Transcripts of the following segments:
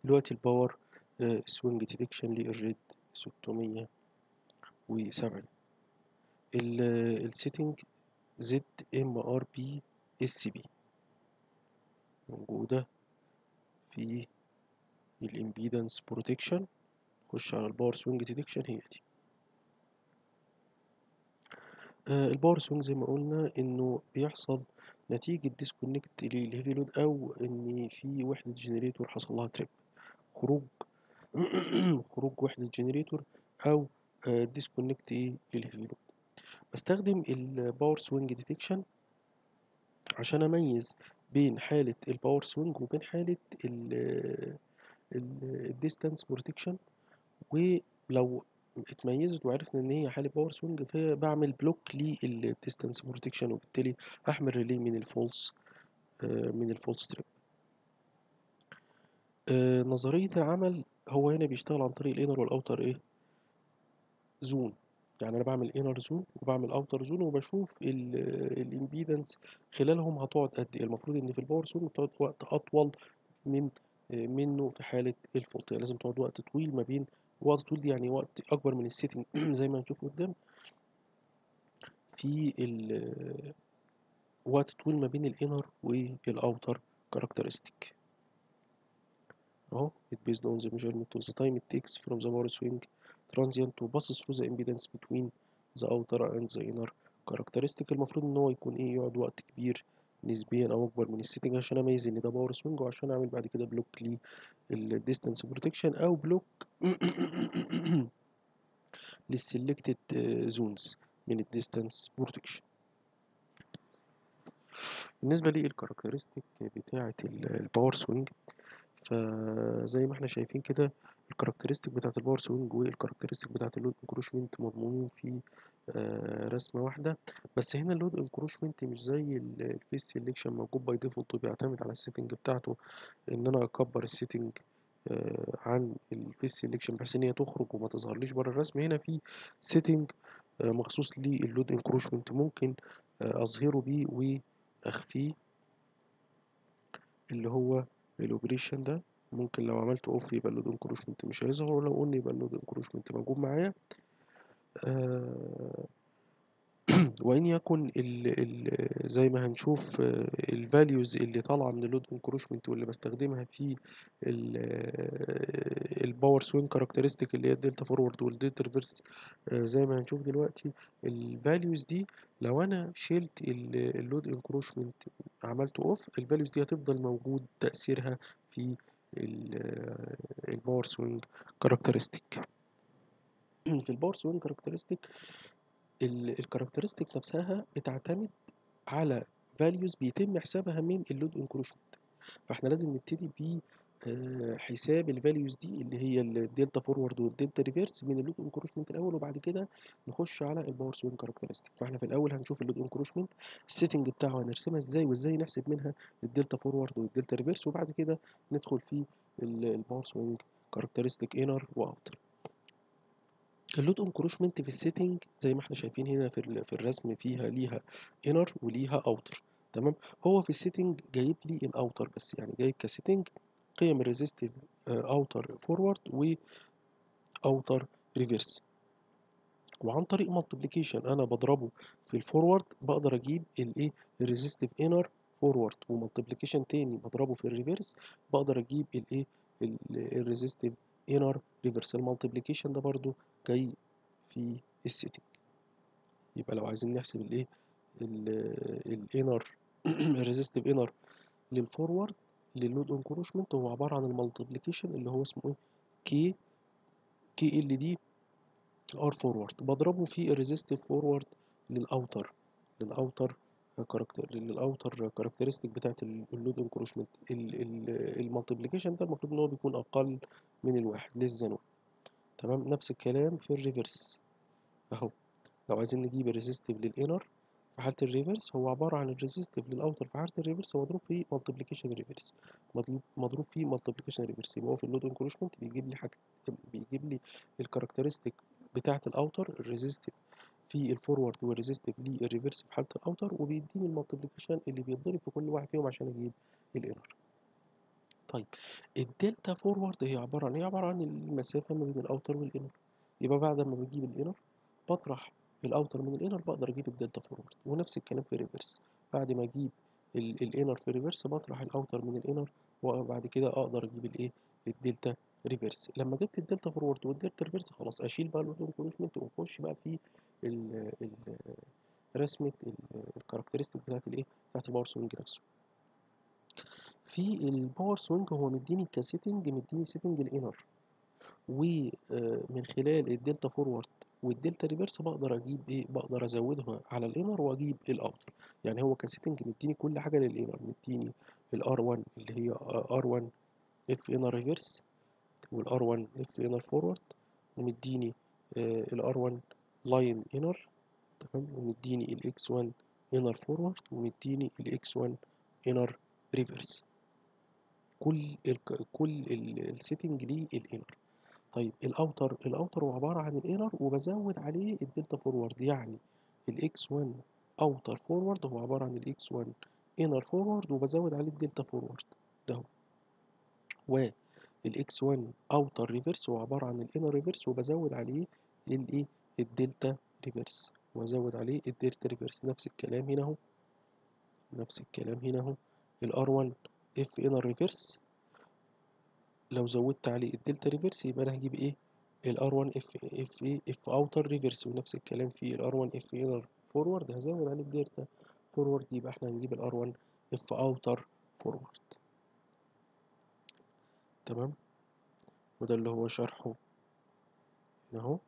دلوقتي الباور سوينج ديتكشن للريد 670 السيتنج زد ام ار بي اس بي موجودة في الامبيدنس بروتكشن خش على الباور سوينج ديتكشن هي دي آه الباور سوينج زي ما قلنا انه بيحصل نتيجة ديسكونكت للهيفي لود او ان في وحدة جنريتور حصل لها تريب خروج خروج وحدة جنريتور او آه ديسكونكت ايه للهيفي لود بستخدم الباور سوينج ديتكشن عشان اميز بين حالة الباور سوينج وبين حالة الديستانس بروتكشن ولو اتميزت وعرفنا ان هي حالة باور سوينج فبعمل بلوك للديستانس بروتكشن وبالتالي احمل ريلي من الفولس من الفولس تريب نظرية العمل هو هنا بيشتغل عن طريق الانر والاوتر ايه زون يعني انا بعمل انر زون وبعمل اوتر زون وبشوف الامبيدنس خلالهم هتقعد قد ايه المفروض ان في الباور زون بتقعد وقت اطول من منه في حالة الفولت يعني لازم تقعد وقت طويل ما بين وقت طويل دي يعني وقت اكبر من السيتنج زي ما هنشوف قدام في ال وقت طويل ما بين الانر والاوتر كاركترستيك اهو it based on the measurement of the time it takes from the power swing transient to pass through the impedance between the outer and the inner characteristic المفروض ان هو يكون ايه يقعد وقت كبير نسبيا او اكبر من السيتنج عشان اميز ان ده باور سوينج وعشان اعمل بعد كده بلوك للديستانس بروتكشن او بلوك للسلكتد زونز من الديستانس بروتكشن بالنسبة للكاركترستيك بتاعة الباور سوينج فزي ما احنا شايفين كده الكاركترستيك بتاعة الباور سوينج والكاركترستيك بتاعة اللود انكروشمنت مضمونين في آه رسمة واحدة بس هنا اللود انكروشمنت مش زي الفيس سيلكشن موجود باي ديفولت بيعتمد على السيتنج بتاعته ان انا اكبر السيتنج آه عن الفيس سيلكشن بحيث ان هي تخرج وما تظهرليش بره الرسم هنا في سيتنج آه مخصوص للود انكروشمنت ممكن اظهره بيه واخفيه اللي هو الاوبريشن ده ممكن لو عملت اوف يبقى اللود انكروشمنت مش هيظهر ولو قلنا يبقى اللود انكروشمنت موجود معايا آه وان يكن ال ال زي ما هنشوف الفاليوز اللي طالعه من اللود انكروشمنت واللي بستخدمها في الباور سوين كاركترستيك اللي هي الدلتا فورورد والدلتا ريفرس زي ما هنشوف دلوقتي الفاليوز دي لو انا شلت اللود انكروشمنت عملته اوف الفاليوز دي هتفضل موجود تاثيرها في الباور سوينج كاركترستيك في الباور سوينج كاركترستيك الكاركترستيك نفسها بتعتمد على values بيتم حسابها من اللود انكروشمنت فاحنا لازم نبتدي ب حساب الفاليوز دي اللي هي الدلتا فورورد والدلتا ريفيرس من اللود انكروشمنت الاول وبعد كده نخش على الباور سوينج كاركترستيك فاحنا في الاول هنشوف اللود انكروشمنت السيتنج بتاعه هنرسمها ازاي وازاي نحسب منها الدلتا فورورد والدلتا ريفيرس وبعد كده ندخل في الباور سوينج كاركترستيك انر واوتر اللود انكروشمنت في السيتنج زي ما احنا شايفين هنا في في الرسم فيها ليها انر وليها اوتر تمام هو في السيتنج جايب لي الاوتر بس يعني جايب كسيتنج قيم الريزيستيف اوتر فورورد و اوتر ريفيرس وعن طريق مالتيبليكيشن انا بضربه في الفورورد بقدر اجيب الايه الريزيستيف انر فورورد ومالتيبليكيشن تاني بضربه في الريفيرس بقدر اجيب الايه الريزيستيف انر ريفرس المالتيبليكيشن ده برضو جاي في السيتنج يبقى لو عايزين نحسب الايه الانر الريزيستيف انر للفورورد للود انكروشمنت هو عباره عن المالتيبليكيشن اللي هو اسمه ايه كي كي ال دي ار فورورد بضربه في الريزيستيف فورورد للاوتر للاوتر كاركتر للاوتر كاركترستيك بتاعت اللود انكروشمنت المالتيبليكيشن ده المفروض ان هو بيكون اقل من الواحد للزنون تمام نفس الكلام في الريفرس اهو لو عايزين نجيب الريزيستيف للانر في حاله الريفرس هو عباره عن الريزيستيف للاوتر في حاله الريفرس هو مضروب فيه مالتيبليكيشن ريفرس مضروب فيه مالتيبليكيشن ريفرس يبقى هو في اللود انكروشمنت بيجيب لي حاجه بيجيب لي الكاركترستيك بتاعه الاوتر الريزيستيف في الفورورد والريزيستيف للريفرس في حاله الاوتر وبيديني المالتيبليكيشن اللي بيتضرب في كل واحد فيهم عشان اجيب الانر طيب الدلتا فورورد هي عبارة عن ايه عبارة عن المسافة ما بين الاوتر والانر يبقى بعد ما بجيب الانر بطرح الاوتر من الانر بقدر اجيب الدلتا فورورد ونفس الكلام في الريفرس بعد ما اجيب الانر في الريفرس بطرح الاوتر من الانر وبعد كده اقدر اجيب الايه الدلتا ريفرس لما جبت الدلتا فورورد والدلتا ريفرس خلاص اشيل بقى اللود انكروشمنت ونخش بقى في ال ال رسمة الكاركترستيك بتاعت الايه بتاعت الباور سوينج نفسه في الباور سوينج هو مديني كسيتنج مديني سيتنج الانر ومن خلال الدلتا فورورد والدلتا ريفرس بقدر اجيب ايه بقدر ازودها على الانر واجيب الاوتر يعني هو كسيتنج مديني كل حاجه للانر مديني الار 1 اللي هي ار 1 اف انر ريفرس والار 1 اف انر فورورد ومديني الار 1 لاين انر تمام ومديني الاكس 1 انر فورورد ومديني الاكس 1 انر ريفرس كل ال كل السيتنج ليه الانر طيب الاوتر الاوتر هو عباره عن الانر وبزود عليه الدلتا فورورد يعني الاكس 1 اوتر فورورد هو عباره عن الاكس 1 انر فورورد وبزود عليه الدلتا فورورد ده والاكس 1 اوتر ريفرس هو عباره عن الانر ريفرس وبزود عليه الايه الدلتا ريفرس وازود عليه الدلتا ريفرس نفس الكلام هنا اهو نفس الكلام هنا اهو الار 1 اف انر ريفرس لو زودت عليه الدلتا ريفرس يبقى انا هجيب ايه الار 1 اف اف ايه اف اوتر ريفرس ونفس الكلام في الار 1 اف انر فورورد هزود عليه الدلتا فورورد يبقى احنا هنجيب الار 1 اف اوتر فورورد تمام وده اللي هو شرحه هنا اهو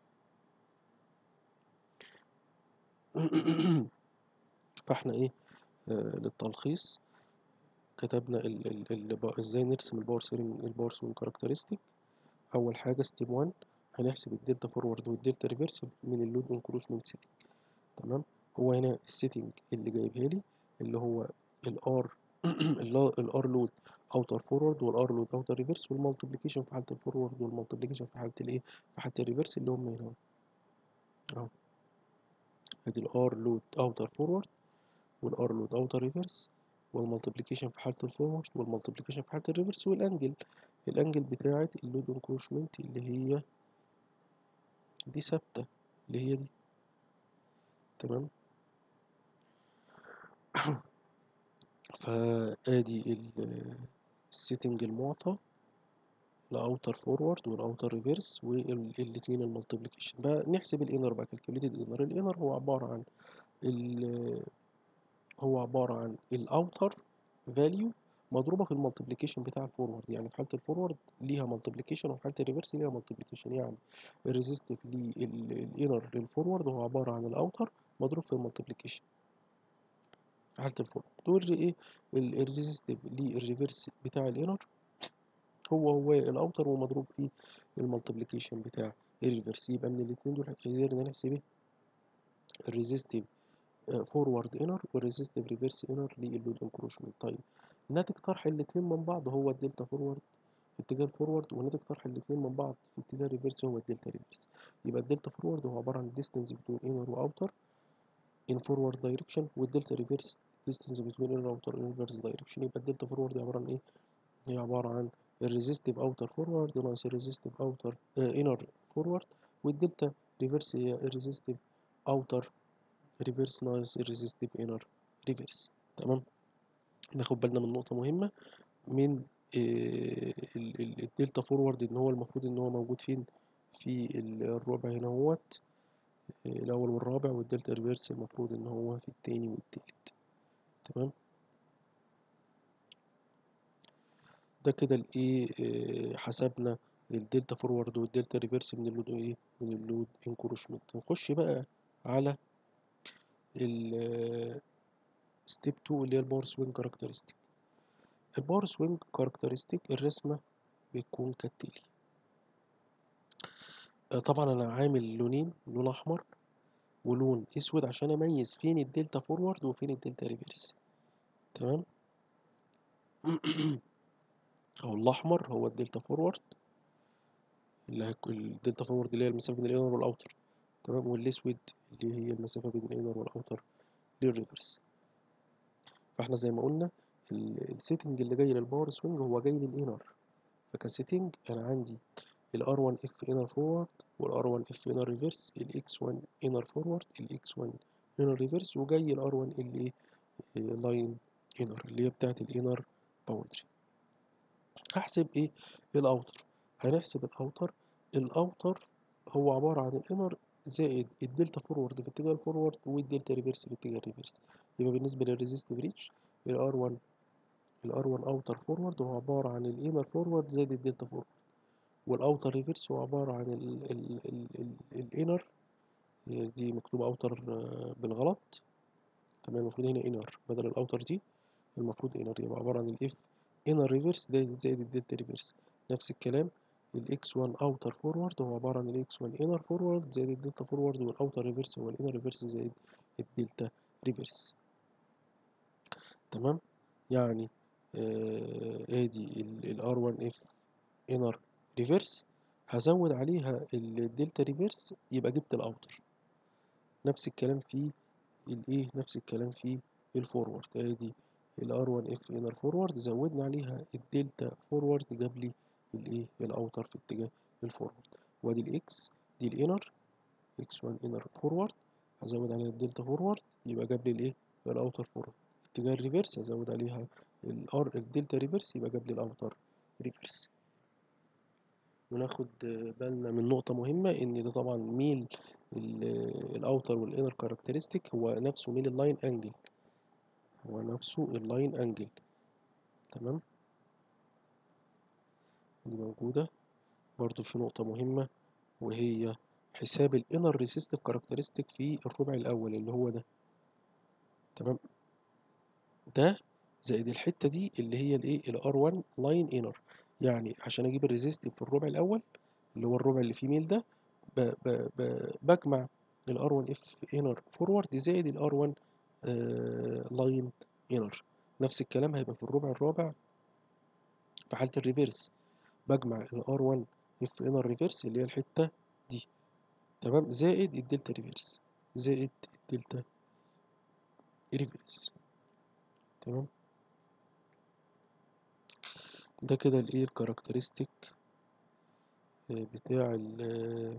فاحنا ايه آه للتلخيص كتبنا ال ال ال ازاي نرسم الباور سيرنج الباور سوينج كاركترستيك اول حاجه ستيب 1 هنحسب الدلتا فورورد والدلتا ريفرس من اللود انكروشمنت سيتنج تمام هو هنا السيتنج اللي جايبها لي اللي هو الار الار لود اوتر فورورد والار لود اوتر ريفرس والمالتيبليكيشن في حاله الفورورد والمالتيبليكيشن في حاله الايه في حاله الريفرس اللي هم هنا اهو ادي الار لود اوتر فورورد والار لود اوتر ريفرس والمالتيبليكيشن في حالة الفورورد والمالتيبليكيشن في حالة الريفرس والانجل الانجل بتاعة اللود انكروشمنت اللي هي دي ثابتة اللي هي دي تمام فادي السيتنج المعطى الاوتر فورورد والاوتر ريفرس والاتنين المالتيبليكيشن بقى نحسب الانر بقى كالكوليتد انر الانر هو عبارة عن هو عبارة عن الاوتر فاليو مضروبة في المالتيبليكيشن بتاع الفورورد يعني في حالة الفورورد ليها مالتيبليكيشن وفي حالة الريفرس ليها مالتيبليكيشن يعني الريزيستيف للانر للفورورد هو عبارة عن الاوتر مضروب في المالتيبليكيشن في حالة الفورورد دول ايه الريزيستيف للريفرس بتاع الانر هو هو الاوتر ومضروب في المالتيبليكيشن بتاع الريفرس يبقى من الاتنين دول قدرنا نحسب ايه الريزيستيف فورورد انر والريزيستيف ريفرس انر للود انكروشمنت طيب ناتج طرح الاتنين من بعض هو الدلتا فورورد في اتجاه الفورورد وناتج طرح الاتنين من بعض في اتجاه الريفرس هو الدلتا ريفرس يبقى الدلتا فورورد هو عبارة عن distance between inner واوتر in forward direction والدلتا ريفرس distance between inner واوتر in reverse direction يبقى الدلتا فورورد عبارة عن ايه هي عبارة عن الريزيستيف اوتر فورورد ناقص الريزيستيف اوتر انر فورورد والدلتا ريفرس هي الريزيستيف اوتر ريفرس ناقص الريزيستيف انر ريفرس تمام ناخد بالنا من نقطة مهمة من الدلتا فورورد ان هو المفروض ان هو موجود فين في الربع هنا اهوت الاول والرابع والدلتا ريفرس المفروض ان هو في التاني والتالت تمام ده كده الايه حسبنا الدلتا فورورد والدلتا ريفرس من اللود ايه من اللود انكروشمنت نخش بقى على ال ستيب 2 اللي هي الباور سوينج كاركترستيك الباور سوينج كاركترستيك الرسمة بتكون كالتالي طبعا انا عامل لونين لون احمر ولون اسود عشان اميز فين الدلتا فورورد وفين الدلتا ريفرس تمام او الاحمر هو الدلتا فورورد اللي هك... الدلتا فورورد اللي هي المسافه بين الانر والاوتر تمام والاسود اللي هي المسافه بين الانر والاوتر للريفرس فاحنا زي ما قلنا السيتنج اللي جاي للباور سوينج هو جاي للانر فكسيتنج انا عندي ال R1 F inner forward وال R1 F inner reverse ال X1 inner forward ال X1 inner reverse وجاي ال R1 اللي لاين inner اللي هي بتاعت الانر باوندري هحسب ايه الاوتر هنحسب الاوتر الاوتر هو عبارة عن الانر زائد الدلتا فورورد في اتجاه الفورورد والدلتا ريفرس في اتجاه الريفرس يبقى بالنسبة للريزيست بريتش ال R1 ال R1 اوتر فورورد هو عبارة عن الانر فورورد زائد الدلتا فورورد والاوتر ريفرس هو عبارة عن ال ال ال ال الانر دي مكتوبة اوتر بالغلط تمام المفروض هنا انر بدل الاوتر دي المفروض انر يبقى عبارة عن الاف انر ريفرس زائد الدلتا ريفرس نفس الكلام الاكس 1 اوتر فورورد هو عبارة عن الاكس 1 انر فورورد زائد الدلتا فورورد والاوتر ريفرس هو الانر ريفرس زائد الدلتا ريفرس تمام يعني ادي ال R1 F inner ريفرس هزود عليها الدلتا ريفرس يبقى جبت الاوتر نفس الكلام في الايه نفس الكلام في الفورورد ادي ال R1 F inner فورورد زودنا عليها الدلتا فورورد جاب لي الايه الاوتر في اتجاه الفورورد وادي الاكس دي الانر x1 inner فورورد هزود عليها الدلتا فورورد يبقى جاب لي الايه الاوتر فورورد في اتجاه الريفرس هزود عليها الار الدلتا ريفرس يبقى جاب لي الاوتر ريفرس وناخد بالنا من نقطة مهمة إن ده طبعا ميل الأوتر والإنر كاركترستيك هو نفسه ميل اللاين أنجل هو نفسه اللاين أنجل تمام دي موجودة برضو في نقطة مهمة وهي حساب الانر ريسيستيف كاركترستيك في الربع الأول اللي هو ده تمام ده زائد الحتة دي اللي هي الايه ال R1 لاين انر يعني عشان اجيب الريزيستيف في الربع الاول اللي هو الربع اللي فيه ميل ده ب ب ب بجمع ال R1 F انر فورورد زائد ال R1 لاين انر نفس الكلام هيبقى في الربع الرابع في حالة الريفيرس بجمع ال R1 F انر ريفيرس اللي هي الحتة دي تمام زائد الدلتا ريفيرس زائد الدلتا ريفيرس تمام ده كده الايه الكاركترستيك بتاع ال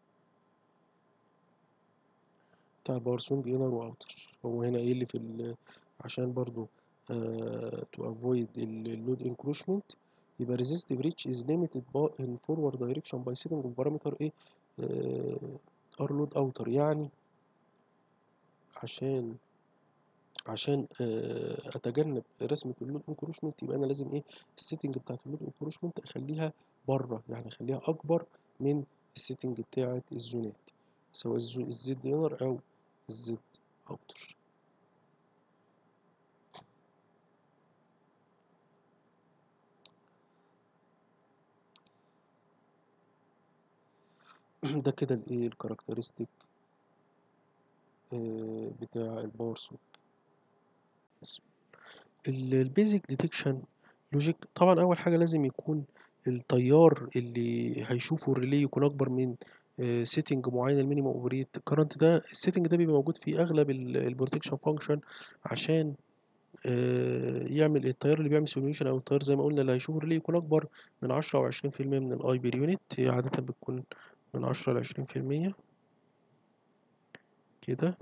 بتاع الباور سونج انر واوتر هو هنا قايل لي في ال عشان برضو تو افويد اللود انكروشمنت يبقى resistive reach is limited in forward direction by setting of parameter ايه ار لود اوتر يعني عشان عشان اتجنب رسمه اللود انكروشمنت يبقى انا لازم ايه السيتنج بتاعت اللود انكروشمنت اخليها بره يعني اخليها اكبر من السيتنج بتاعت الزونات سواء الزد انر او الزد اوتر ده كده الايه الكاركترستيك بتاع الباور سويتش البيزك ديتكشن لوجيك طبعا اول حاجه لازم يكون التيار اللي هيشوفه الريلي يكون اكبر من سيتنج معين المينيمم اوبريت كرنت ده السيتنج ده بيبقى موجود في اغلب البروتكشن فانكشن عشان يعمل التيار اللي بيعمل سوليوشن او التيار زي ما قلنا اللي هيشوفه الريلي يكون اكبر من عشرة او عشرين في المية من الاي بير يونت هي عادة بتكون من عشرة لعشرين في المية كده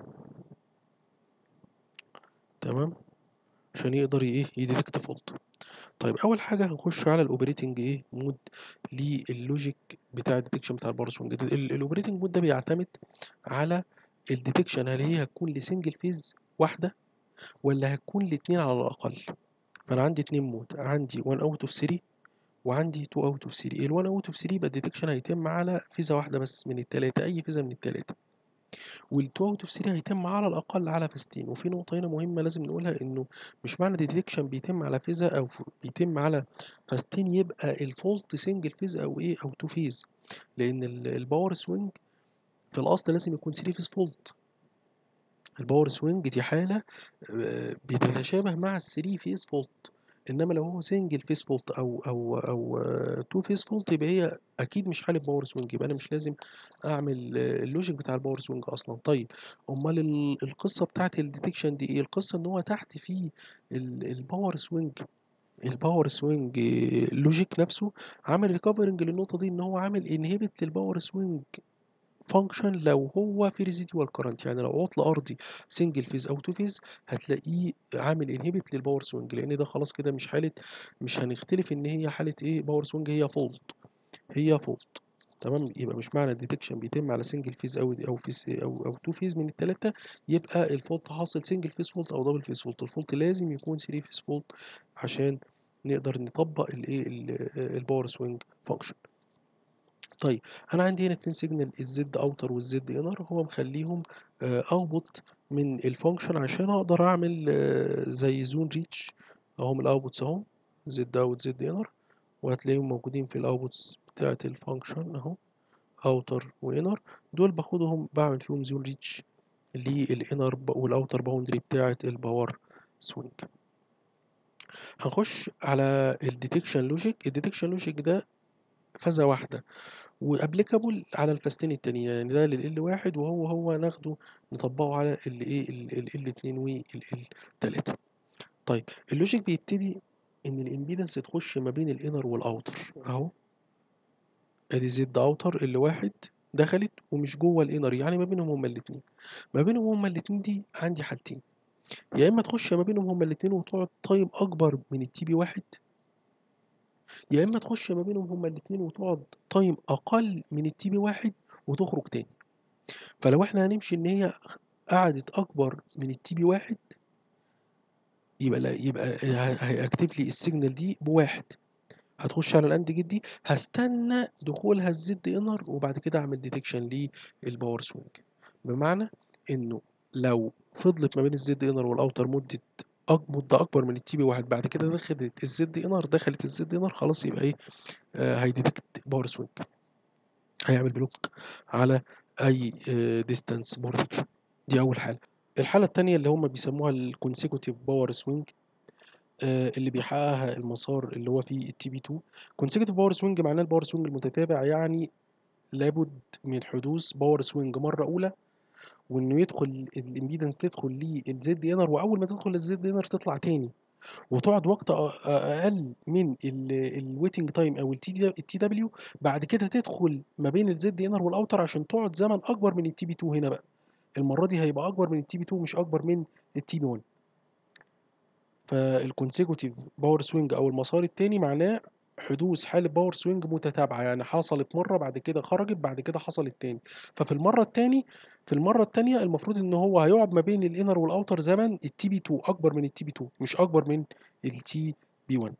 تمام عشان يقدر ايه يديتكت فولت طيب اول حاجه هنخش على الاوبريتنج ايه مود للوجيك بتاع الديتكشن بتاع البارسونج الاوبريتنج مود ده بيعتمد على الديتكشن هل هي هتكون لسنجل فيز واحده ولا هتكون لاتنين على الاقل فانا عندي اتنين مود عندي 1 اوت اوف 3 وعندي 2 اوت اوف 3 ال 1 اوت اوف 3 يبقى الديتكشن هيتم على فيزا واحده بس من التلاته اي فيزا من التلاته وال2 اوت اوف 3 هيتم على الاقل على فيزتين وفي نقطه هنا مهمه لازم نقولها انه مش معنى ديتكشن بيتم على فيزا او بيتم على فيزتين يبقى الفولت سنجل فيز او ايه او تو فيز لان الباور سوينج في الاصل لازم يكون 3 فيز فولت الباور سوينج دي حاله بتتشابه مع ال 3 فيز فولت انما لو هو سنجل فيس فولت او او او تو فيس فولت يبقى هي اكيد مش حاله باور سوينج يبقى انا مش لازم اعمل آه، اللوجيك بتاع الباور سوينج اصلا طيب امال ال- القصه بتاعت الديتكشن دي ايه القصه ان هو تحت فيه ال- الباور سوينج الباور سوينج لوجيك نفسه عامل ريكفرنج للنقطه دي ان هو عامل انهبت للباور سوينج فانكشن لو هو في ريزيدوال كرنت يعني لو عطل ارضي سنجل فيز او تو فيز هتلاقيه عامل انهبت للباور سوينج لان ده خلاص كده مش حاله مش هنختلف ان هي حاله ايه باور سوينج هي فولت هي فولت تمام يبقى مش معنى الديتكشن بيتم على سنجل فيز او او فيز او او تو فيز من الثلاثه يبقى الفولت حاصل سنجل فيز فولت او دبل فيز فولت الفولت لازم يكون 3 فيز فولت عشان نقدر نطبق الايه الباور سوينج فانكشن طيب انا عندي هنا اتنين سيجنال الزد اوتر والزد انر هو مخليهم اوتبوت من الفانكشن عشان اقدر اعمل آه، زي زون ريتش اهم الاوتبوتس اهم زد اوت زد انر وهتلاقيهم موجودين في الاوتبوتس بتاعه الفانكشن اهو اوتر وانر دول باخدهم بعمل فيهم زون ريتش للانر والاوتر باوندري بتاعه الباور سوينج هنخش على الديتكشن لوجيك الديتكشن لوجيك ده فازة واحدة وابليكابل على الفاستين التانيين يعني ده لل واحد وهو هو ناخده نطبقه على ال ايه ال اتنين وال تلاتة طيب اللوجيك بيبتدي ان الامبيدنس تخش ما بين الانر والاوتر اهو ادي زد اوتر ال واحد دخلت ومش جوه الانر يعني ما بينهم هما الاتنين ما بينهم هما الاتنين دي عندي حالتين يا اما تخش ما بينهم هما الاتنين وتقعد تايم اكبر من التي بي واحد يا اما تخش ما بينهم هما الاتنين وتقعد تايم اقل من التي بي واحد وتخرج تاني فلو احنا هنمشي ان هي قعدت اكبر من التي بي واحد يبقى لا يبقى هيكتب لي السيجنال دي بواحد هتخش على الاند جيت دي هستنى دخولها الزد انر وبعد كده اعمل ديتكشن للباور سوينج بمعنى انه لو فضلت ما بين الزد انر والاوتر مده أك- مده اكبر من التي بي واحد بعد كده دخلت الزد انر دخلت الزد انر خلاص يبقى ايه آه هيديتكت باور سوينج هيعمل بلوك على اي ديستانس بروتكشن دي اول حاله الحاله الثانيه اللي هم بيسموها الكونسيكوتيف باور سوينج اللي بيحققها المسار اللي هو فيه التي بي 2 كونسيكوتيف باور سوينج معناه الباور سوينج المتتابع يعني لابد من حدوث باور سوينج مره اولى وانه يدخل الامبيدنس تدخل للزد انر واول ما تدخل الزد انر تطلع تاني وتقعد وقت أ- اقل من الويتنج تايم او التي دبليو بعد كده تدخل ما بين الزد انر والاوتر عشان تقعد زمن اكبر من التي بي 2 هنا بقى المره دي هيبقى اكبر من التي بي 2 مش اكبر من التي بي 1 فالكونسيكوتيف باور سوينج او المسار التاني معناه حدوث حالة باور سوينج متتابعة يعني حصلت مرة بعد كده خرجت بعد كده حصلت تاني ففي المرة التاني في المرة التانية المفروض ان هو هيقعد ما بين الانر والاوتر زمن التي بي 2 اكبر من التي بي 2 مش اكبر من التي بي 1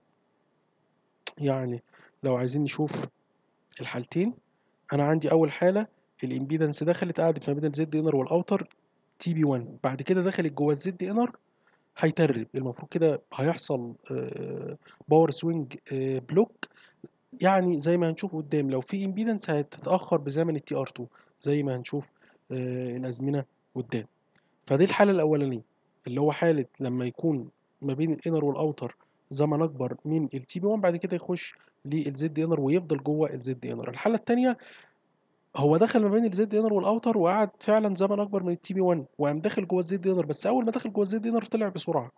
يعني لو عايزين نشوف الحالتين انا عندي اول حالة الامبيدنس دخلت قعدت ما بين الزد انر والاوتر تي بي 1 بعد كده دخلت جوه الزد انر هيترب المفروض كده هيحصل باور سوينج بلوك يعني زي ما هنشوف قدام لو في امبيدنس هتتاخر بزمن التي ار 2 زي ما هنشوف آه، الازمنه قدام فدي الحاله الاولانيه اللي هو حاله لما يكون ما بين الانر والاوتر زمن اكبر من التي بي 1 بعد كده يخش للزد انر ويفضل جوه الزد انر الحاله الثانيه هو دخل ما بين الزد انر والاوتر وقعد فعلا زمن اكبر من التي بي 1 وقام داخل جوه الزد انر بس اول ما دخل جوه الزد انر طلع بسرعه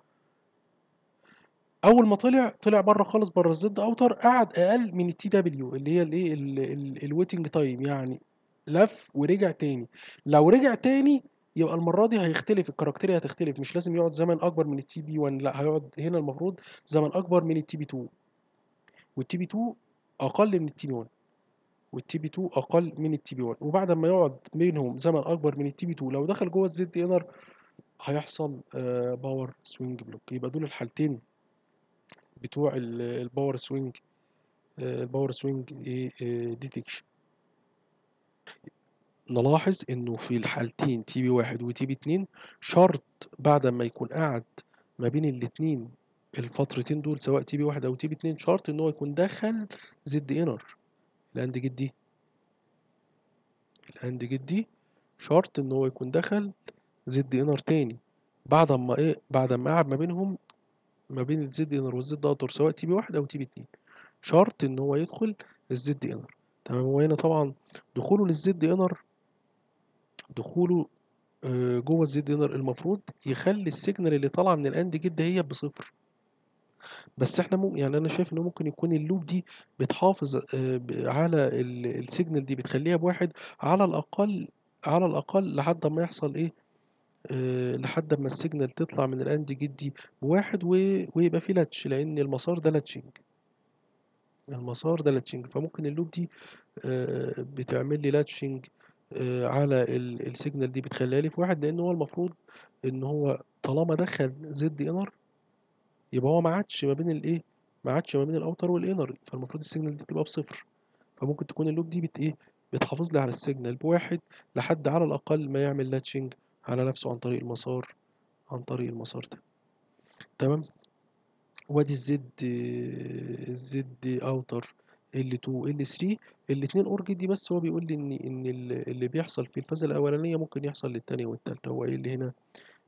اول ما طلع طلع بره خالص بره الزد اوتر قعد اقل من التي دبليو اللي هي الايه الويتنج تايم يعني لف ورجع تاني لو رجع تاني يبقى المره دي هيختلف الكاركتيريا هتختلف مش لازم يقعد زمن اكبر من التي بي 1 لا هيقعد هنا المفروض زمن اكبر من التي بي 2 والتي بي 2 اقل من التي بي 1 والتي بي 2 اقل من التي بي 1 وبعد ما يقعد بينهم زمن اكبر من التي بي 2 لو دخل جوه الزد انر هيحصل باور سوينج بلوك يبقى دول الحالتين بتوع الباور سوينج الباور سوينج ديتكشن نلاحظ انه في الحالتين تي بي واحد وتي بي اتنين شرط بعد ما يكون قاعد ما بين الاتنين الفترتين دول سواء تي بي واحد او تي بي اتنين شرط ان هو يكون دخل زد انر الاند جيت دي الاند جيت دي شرط ان هو يكون دخل زد انر تاني بعد ما ايه بعد ما قعد ما بينهم ما بين الزد انر والزد اوتر سواء تي بي واحد او تي بي اتنين شرط ان هو يدخل الزد انر تمام وهنا طبعا دخوله للزد انر دخوله آه، جوه الزد انر المفروض يخلي السيجنال اللي طالعه من الاند جد هي بصفر بس احنا ممكن يعني انا شايف انه ممكن يكون اللوب دي بتحافظ آه، ب- على ال- السيجنال دي بتخليها بواحد على الاقل على الاقل لحد ما يحصل ايه آه، لحد ما السيجنال تطلع من الاند جيت دي بواحد و- ويبقى في لاتش لان المسار ده لاتشنج المسار ده لاتشنج فممكن اللوب دي آه، بتعمل لي لاتشنج آه، على ال- السيجنال دي بتخليها لي في واحد لان هو المفروض ان هو طالما دخل زد انر يبقى هو ما عادش ما بين الايه ما عادش ما بين الاوتر والانر فالمفروض السيجنال دي تبقى بصفر فممكن تكون اللوب دي بت ايه بتحافظ لي على السيجنال بواحد لحد على الاقل ما يعمل لاتشنج على نفسه عن طريق المسار عن طريق المسار ده تمام وادي الزد الزد اوتر ال2 ال3 الاتنين اورج دي بس هو بيقول لي ان ان ال- اللي بيحصل في الفازه الاولانيه ممكن يحصل للتانيه والتالته هو قايل لي هنا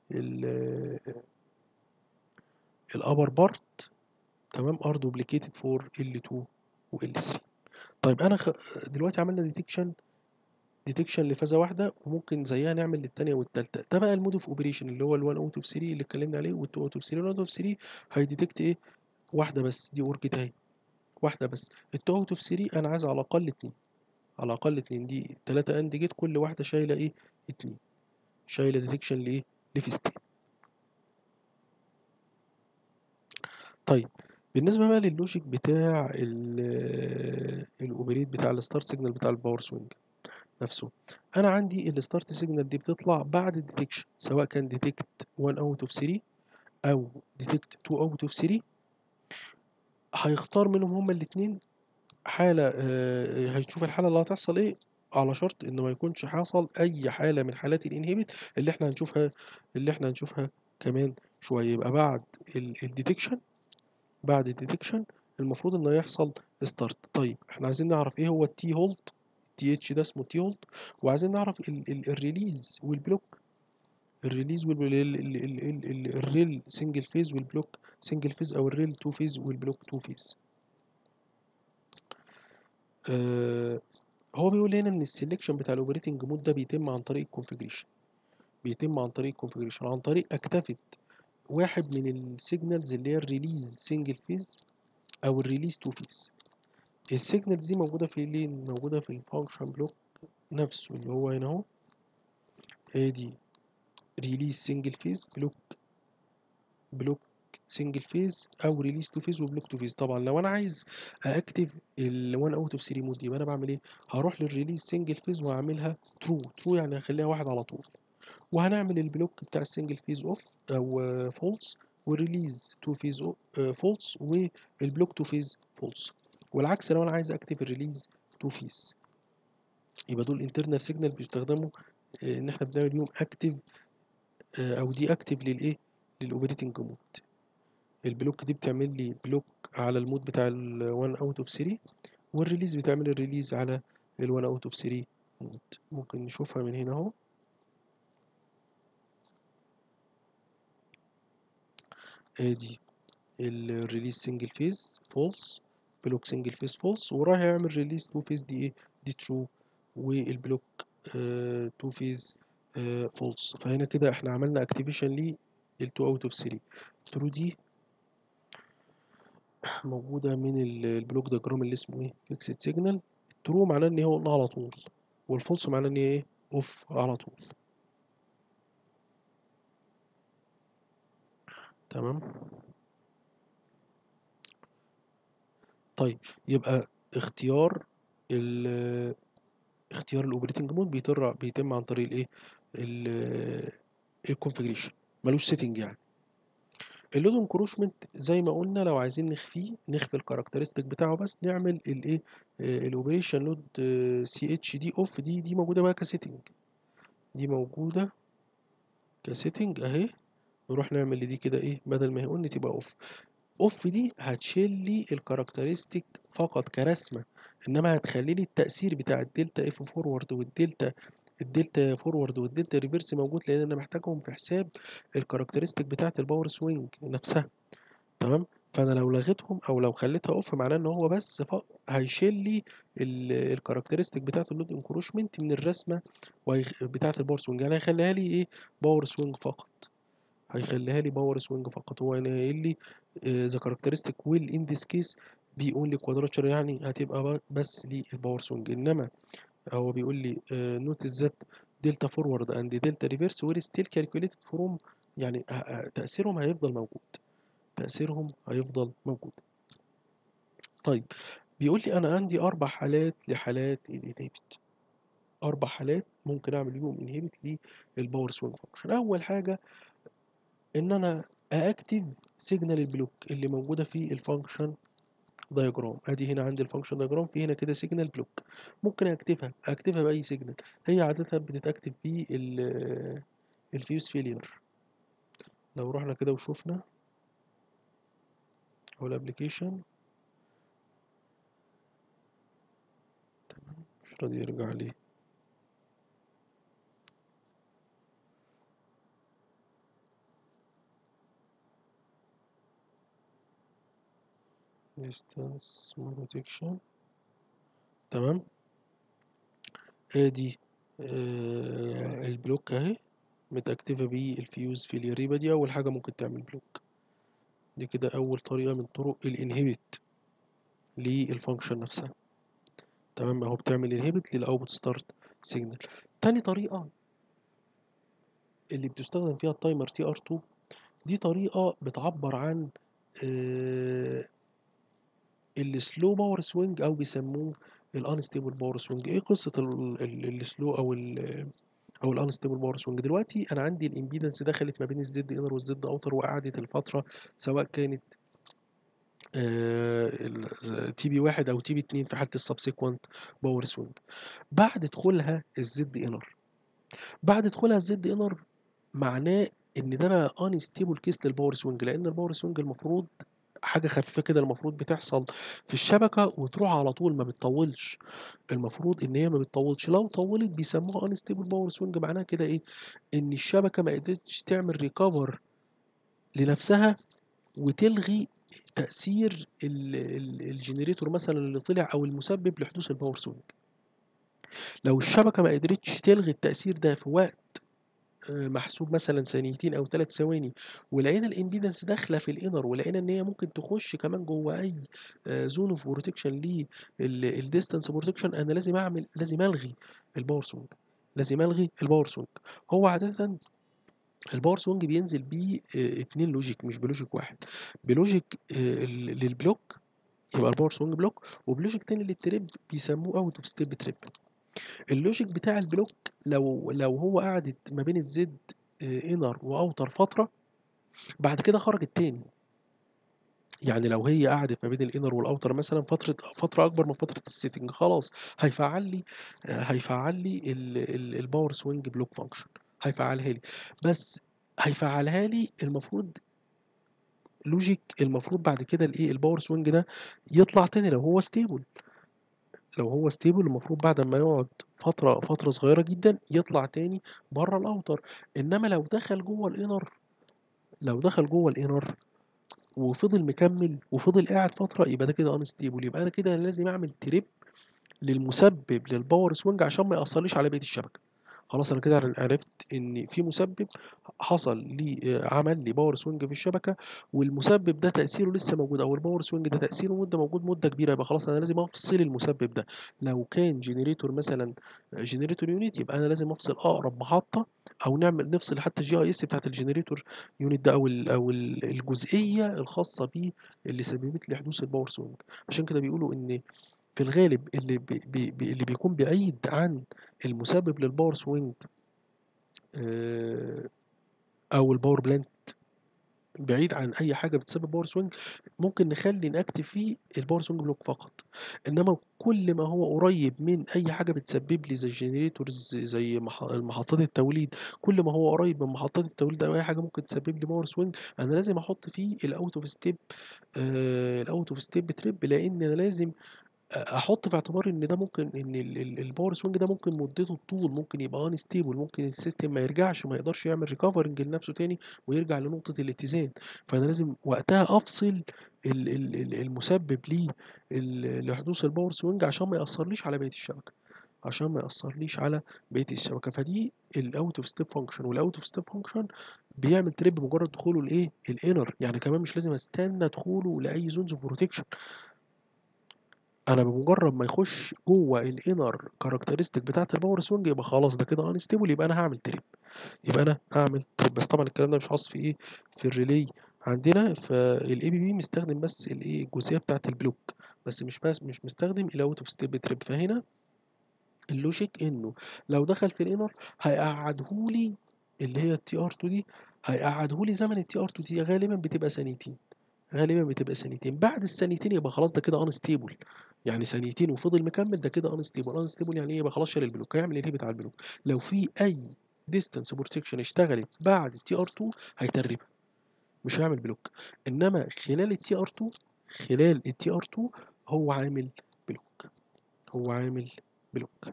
الابر بارت تمام ار دوبليكيتد فور ال2 وال3 طيب انا خ... دلوقتي عملنا ديتكشن ديتكشن لفازه واحده وممكن زيها نعمل للتانيه والتالته ده بقى المود اوف اوبريشن اللي هو ال1 اوت اوف 3 اللي اتكلمنا عليه وال2 اوت اوف 3 ال1 اوت اوف 3 هيديتكت ايه واحده بس دي اورجت اهي واحده بس ال2 اوت اوف 3 انا عايز على الاقل اتنين على الاقل اتنين دي تلاتة اند جيت كل واحده شايله ايه اتنين شايله ديتكشن لايه لفيستين طيب بالنسبه بقى للوجيك بتاع الاوبريت بتاع الستارت سيجنال بتاع الباور سوينج نفسه انا عندي الستارت سيجنال دي بتطلع بعد الديتكشن سواء كان ديتكت 1 اوت اوف 3 او ديتكت 2 اوت اوف 3 هيختار منهم هما الاثنين حالة آه، هيشوف الحالة اللي هتحصل ايه على شرط ان ما يكونش حصل اي حالة من حالات الانهبت اللي احنا هنشوفها اللي احنا هنشوفها كمان شوية يبقى بعد الديتكشن بعد الديتكشن المفروض انه يحصل ستارت طيب احنا عايزين نعرف ايه هو التي هولد تي اتش ده اسمه تي هولد وعايزين نعرف ال- ال- الريليز والبلوك الريليز والريل سنجل فيز والبلوك سنجل فيز او الريل تو فيز والبلوك تو فيز آه هو بيقول هنا ان السلكشن بتاع الاوبريتنج مود ده بيتم عن طريق الكونفيجريشن بيتم عن طريق الكونفيجريشن عن طريق اكتفت واحد من السيجنالز اللي هي الريليز سنجل فيز او الريليز تو فيز السيجنالز دي موجوده في لين موجوده في الفانكشن بلوك نفسه اللي هو هنا اهو ادي ريليز سنجل فيز بلوك بلوك سنجل فيز او ريليز تو فيز وبلوك تو فيز طبعا لو انا عايز اكتف ال 1 اوت اوف 3 مود يبقى انا بعمل ايه هروح للريليز سنجل فيز وهعملها ترو ترو يعني هخليها واحد على طول وهنعمل البلوك بتاع السنجل فيز اوف او فولس والريليز تو فيز فولس والبلوك تو فيز فولس والعكس لو انا عايز اكتف الريليز تو فيز يبقى دول انترنال سيجنال بيستخدموا آه، ان احنا بنعمل بيهم اكتف او دي اكتف للايه للاوبريتنج مود البلوك دي بتعمل لي بلوك على المود بتاع ال 1 اوت اوف 3 والريليز بتعمل الريليز على ال 1 اوت اوف 3 مود ممكن نشوفها من هنا اهو ادي الريليز سنجل فيز فولس بلوك سنجل فيز فولس وراح يعمل ريليز تو فيز دي ايه دي ترو والبلوك تو فيز فولس فهنا كده احنا عملنا اكتيفيشن لل 2 اوت اوف 3 ترو دي موجودة من ال- البلوك دياجرام اللي اسمه ايه فيكسد سيجنال ترو معناه ان هي اون على طول والفولس معناه ان هي ايه اوف على طول تمام طيب يبقى اختيار ال اختيار الاوبريتنج مود بيتر بيتم عن طريق الايه الكونفيجريشن ملوش سيتنج يعني اللود انكروشمنت زي ما قلنا لو عايزين نخفيه نخفي الكاركترستيك بتاعه بس نعمل الايه الاوبريشن لود سي اتش دي اوف دي دي موجوده بقى كسيتنج دي موجوده كسيتنج اهي نروح نعمل لدي كده ايه بدل ما هي اون تبقى اوف اوف دي هتشيل لي الكاركترستيك فقط كرسمه انما هتخلي لي التاثير بتاع الدلتا اف فورورد والدلتا الدلتا فورورد والدلتا ريفرس موجود لان انا محتاجهم في حساب الكاركترستيك بتاعه الباور سوينج نفسها تمام فانا لو لغيتهم او لو خليتها اوف معناه ان هو بس ف... هيشيل لي الكاركترستيك بتاعه اللود انكروشمنت من الرسمه وهيخ... بتاعه الباور سوينج يعني هيخليها لي ايه باور سوينج فقط هيخليها لي باور سوينج فقط هو يعني قايل لي ذا كاركترستيك ويل ان ذيس كيس بي اونلي كوادراتشر يعني هتبقى بس للباور سوينج انما هو بيقول لي نوت ذات دلتا فورورد اند دلتا ريفرس وير ستيل كالكوليتد فروم يعني تاثيرهم هيفضل موجود تاثيرهم هيفضل موجود طيب بيقول لي انا عندي اربع حالات لحالات الانهبت اربع حالات ممكن اعمل بيهم انهبت للباور سوينج فانكشن اول حاجه ان انا اكتف سيجنال البلوك اللي موجوده في الفانكشن دايجرام ادي هنا عندي الفانكشن دايجرام في هنا كده سيجنال بلوك ممكن اكتبها اكتبها باي سيجنال هي عاده بتتكتب في الفيوز فيلير لو رحنا كده وشوفنا هو الابلكيشن تمام مش راضي يرجع ليه distance protection تمام ادي آه البلوك اهي متأكتفة بالفيوز فيلير يبقى دي أول حاجة ممكن تعمل بلوك دي كده أول طريقة من طرق الانهبت للفانكشن نفسها تمام اهو بتعمل انهبت للأوتبوت ستارت سيجنال تاني طريقة اللي بتستخدم فيها التايمر تي ار 2 دي طريقة بتعبر عن آه السلو باور سوينج او بيسموه الانستيبل باور سوينج ايه قصه السلو او ال او الانستيبل باور سوينج دلوقتي انا عندي الامبيدنس دخلت ما بين الزد انر والزد اوتر وقعدت الفتره سواء كانت تي بي واحد او تي بي اتنين في حاله السبسيكونت باور سوينج بعد دخولها الزد انر بعد دخولها الزد انر معناه ان ده بقى انستيبل كيس للباور سوينج لان الباور سوينج المفروض حاجه خفيفه كده المفروض بتحصل في الشبكه وتروح على طول ما بتطولش المفروض ان هي ما بتطولش لو طولت بيسموها انستيبل باور سوينج معناها كده ايه ان الشبكه ما قدرتش تعمل ريكفر لنفسها وتلغي تاثير الجنريتور مثلا اللي طلع او المسبب لحدوث الباور سوينج لو الشبكه ما قدرتش تلغي التاثير ده في وقت محسوب مثلا ثانيتين او ثلاث ثواني ولقينا الامبيدنس داخله في الانر ولقينا ان هي ممكن تخش كمان جوه اي زون اوف بروتكشن للديستانس بروتكشن انا لازم اعمل لازم الغي الباور سوينج لازم الغي الباور سوينج هو عاده الباور سوينج بينزل بيه اتنين لوجيك مش بلوجيك واحد بلوجيك للبلوك يبقى الباور سوينج بلوك وبلوجيك تاني للتريب بيسموه اوت اوف ستيب تريب اللوجيك بتاع البلوك لو لو هو قعدت ما بين الزد انر واوتر فتره بعد كده خرجت تاني يعني لو هي قعدت ما بين الانر والاوتر مثلا فتره فتره اكبر من فتره السيتنج خلاص هيفعل لي هيفعل لي الباور سوينج بلوك فانكشن هيفعلها لي بس هيفعلها لي المفروض لوجيك المفروض بعد كده الايه الباور سوينج ده يطلع تاني لو هو ستيبل لو هو ستيبل المفروض بعد ما يقعد فترة فترة صغيرة جدا يطلع تاني بره الاوتر انما لو دخل جوه الانر لو دخل جوه الانر وفضل مكمل وفضل قاعد فترة يبقى ده كده انستيبل يبقى انا كده لازم اعمل تريب للمسبب للباور سوينج عشان ما يأثرليش على بقية الشبكة خلاص انا كده عرفت ان في مسبب حصل لي عمل لي باور سوينج في الشبكه والمسبب ده تاثيره لسه موجود او الباور سوينج ده تاثيره مده موجود مده كبيره يبقى خلاص انا لازم افصل المسبب ده لو كان جنريتور مثلا جنريتور يونت يبقى انا لازم افصل اقرب محطه او نعمل نفصل حتى الجي اي اس بتاعت الجنريتور يونت ده او او الجزئيه الخاصه بيه اللي سببت لي حدوث الباور سوينج عشان كده بيقولوا ان في الغالب اللي بي بي اللي بيكون بعيد عن المسبب للباور سوينج او الباور بلانت بعيد عن اي حاجه بتسبب باور سوينج ممكن نخلي نكتب فيه الباور سوينج بلوك فقط انما كل ما هو قريب من اي حاجه بتسبب لي زي الجنريتورز زي محطات التوليد كل ما هو قريب من محطات التوليد او اي حاجه ممكن تسبب لي باور سوينج انا لازم احط فيه الاوت اوف ستيب الاوت اوف ستيب تريب لان انا لازم احط في اعتباري ان ده ممكن ان الباور سوينج ده ممكن مدته طول ممكن يبقى ان ستيبل ممكن السيستم ما يرجعش ما يقدرش يعمل ريكفرنج لنفسه تاني ويرجع لنقطه الاتزان فانا لازم وقتها افصل ال- ال- ال- المسبب ليه ال- لحدوث الباور سوينج عشان ما ياثرليش على بقيه الشبكه عشان ما ياثرليش على بقيه الشبكه فدي الاوت اوف ستيب فانكشن والاوت اوف ستيب فانكشن بيعمل تريب بمجرد دخوله الايه الانر يعني كمان مش لازم استنى دخوله لاي زونز اوف بروتكشن انا بمجرد ما يخش جوه الانر كاركترستيك بتاعه الباور سوينج يبقى خلاص ده كده انستيبل يبقى انا هعمل تريب يبقى انا هعمل تريب بس طبعا الكلام ده مش خاص في ايه في الريلي عندنا فالاي بي بي مستخدم بس الايه الجزئيه بتاعه البلوك بس مش بس مش مستخدم الاوت اوف ستيب تريب فهنا اللوجيك انه لو دخل في الانر هيقعدهولي اللي هي التي ار 2 دي هيقعدهولي زمن التي ار 2 دي غالبا بتبقى ثانيتين غالبا بتبقى ثانيتين بعد الثانيتين يبقى خلاص ده كده انستيبل يعني ثانيتين وفضل مكمل ده كده انستيبل انستيبل يعني ايه يبقى خلاص شال البلوك هيعمل انهبت على البلوك لو في اي ديستانس بروتكشن اشتغلت بعد التي ار 2 هيتربها مش هيعمل بلوك انما خلال التي ار 2 خلال التي ار 2 هو عامل بلوك هو عامل بلوك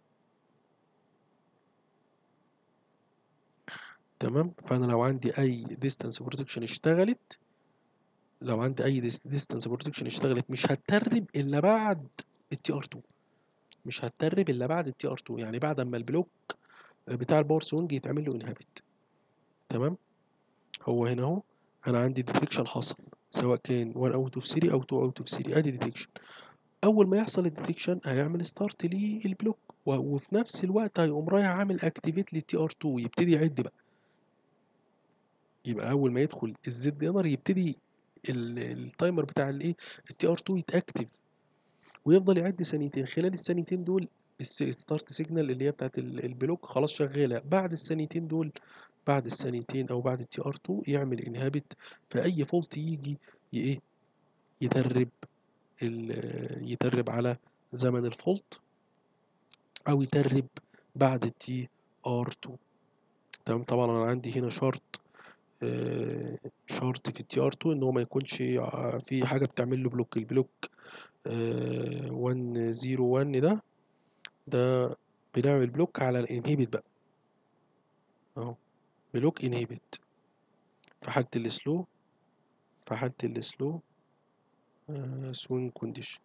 تمام فانا لو عندي اي ديستانس بروتكشن اشتغلت لو عندي اي ديستانس بروتكشن اشتغلت مش هتترب الا بعد التي ار 2 مش هتترب الا بعد التي ار 2 يعني بعد اما البلوك بتاع الباور سوينج يتعمل له انهبت تمام هو هنا اهو انا عندي ديتكشن حصل سواء كان 1 اوت اوف 3 او 2 اوت اوف 3 ادي ديتكشن اول ما يحصل الديتكشن هيعمل ستارت للبلوك وفي نفس الوقت هيقوم رايح عامل اكتيفيت للتي ار 2 يبتدي يعد بقى يبقى اول ما يدخل الزد انر يبتدي التايمر بتاع الايه التي ار 2 يتاكتف ويفضل يعد ثانيتين خلال الثانيتين دول الستارت سيجنال اللي هي بتاعت البلوك خلاص شغاله بعد الثانيتين دول بعد الثانيتين او بعد التي ار 2 يعمل انهابت فاي فولت يجي ايه يترب يترب على زمن الفولت او يترب بعد التي ار 2 تمام طبعا انا عندي هنا شرط شرط في التي ار 2 ان هو ما يكونش في حاجه بتعمل له بلوك البلوك 101 ده ده بنعمل بلوك على الانهيبت بقى اهو بلوك انهيبت في حالة السلو في حالة السلو سوينج كونديشن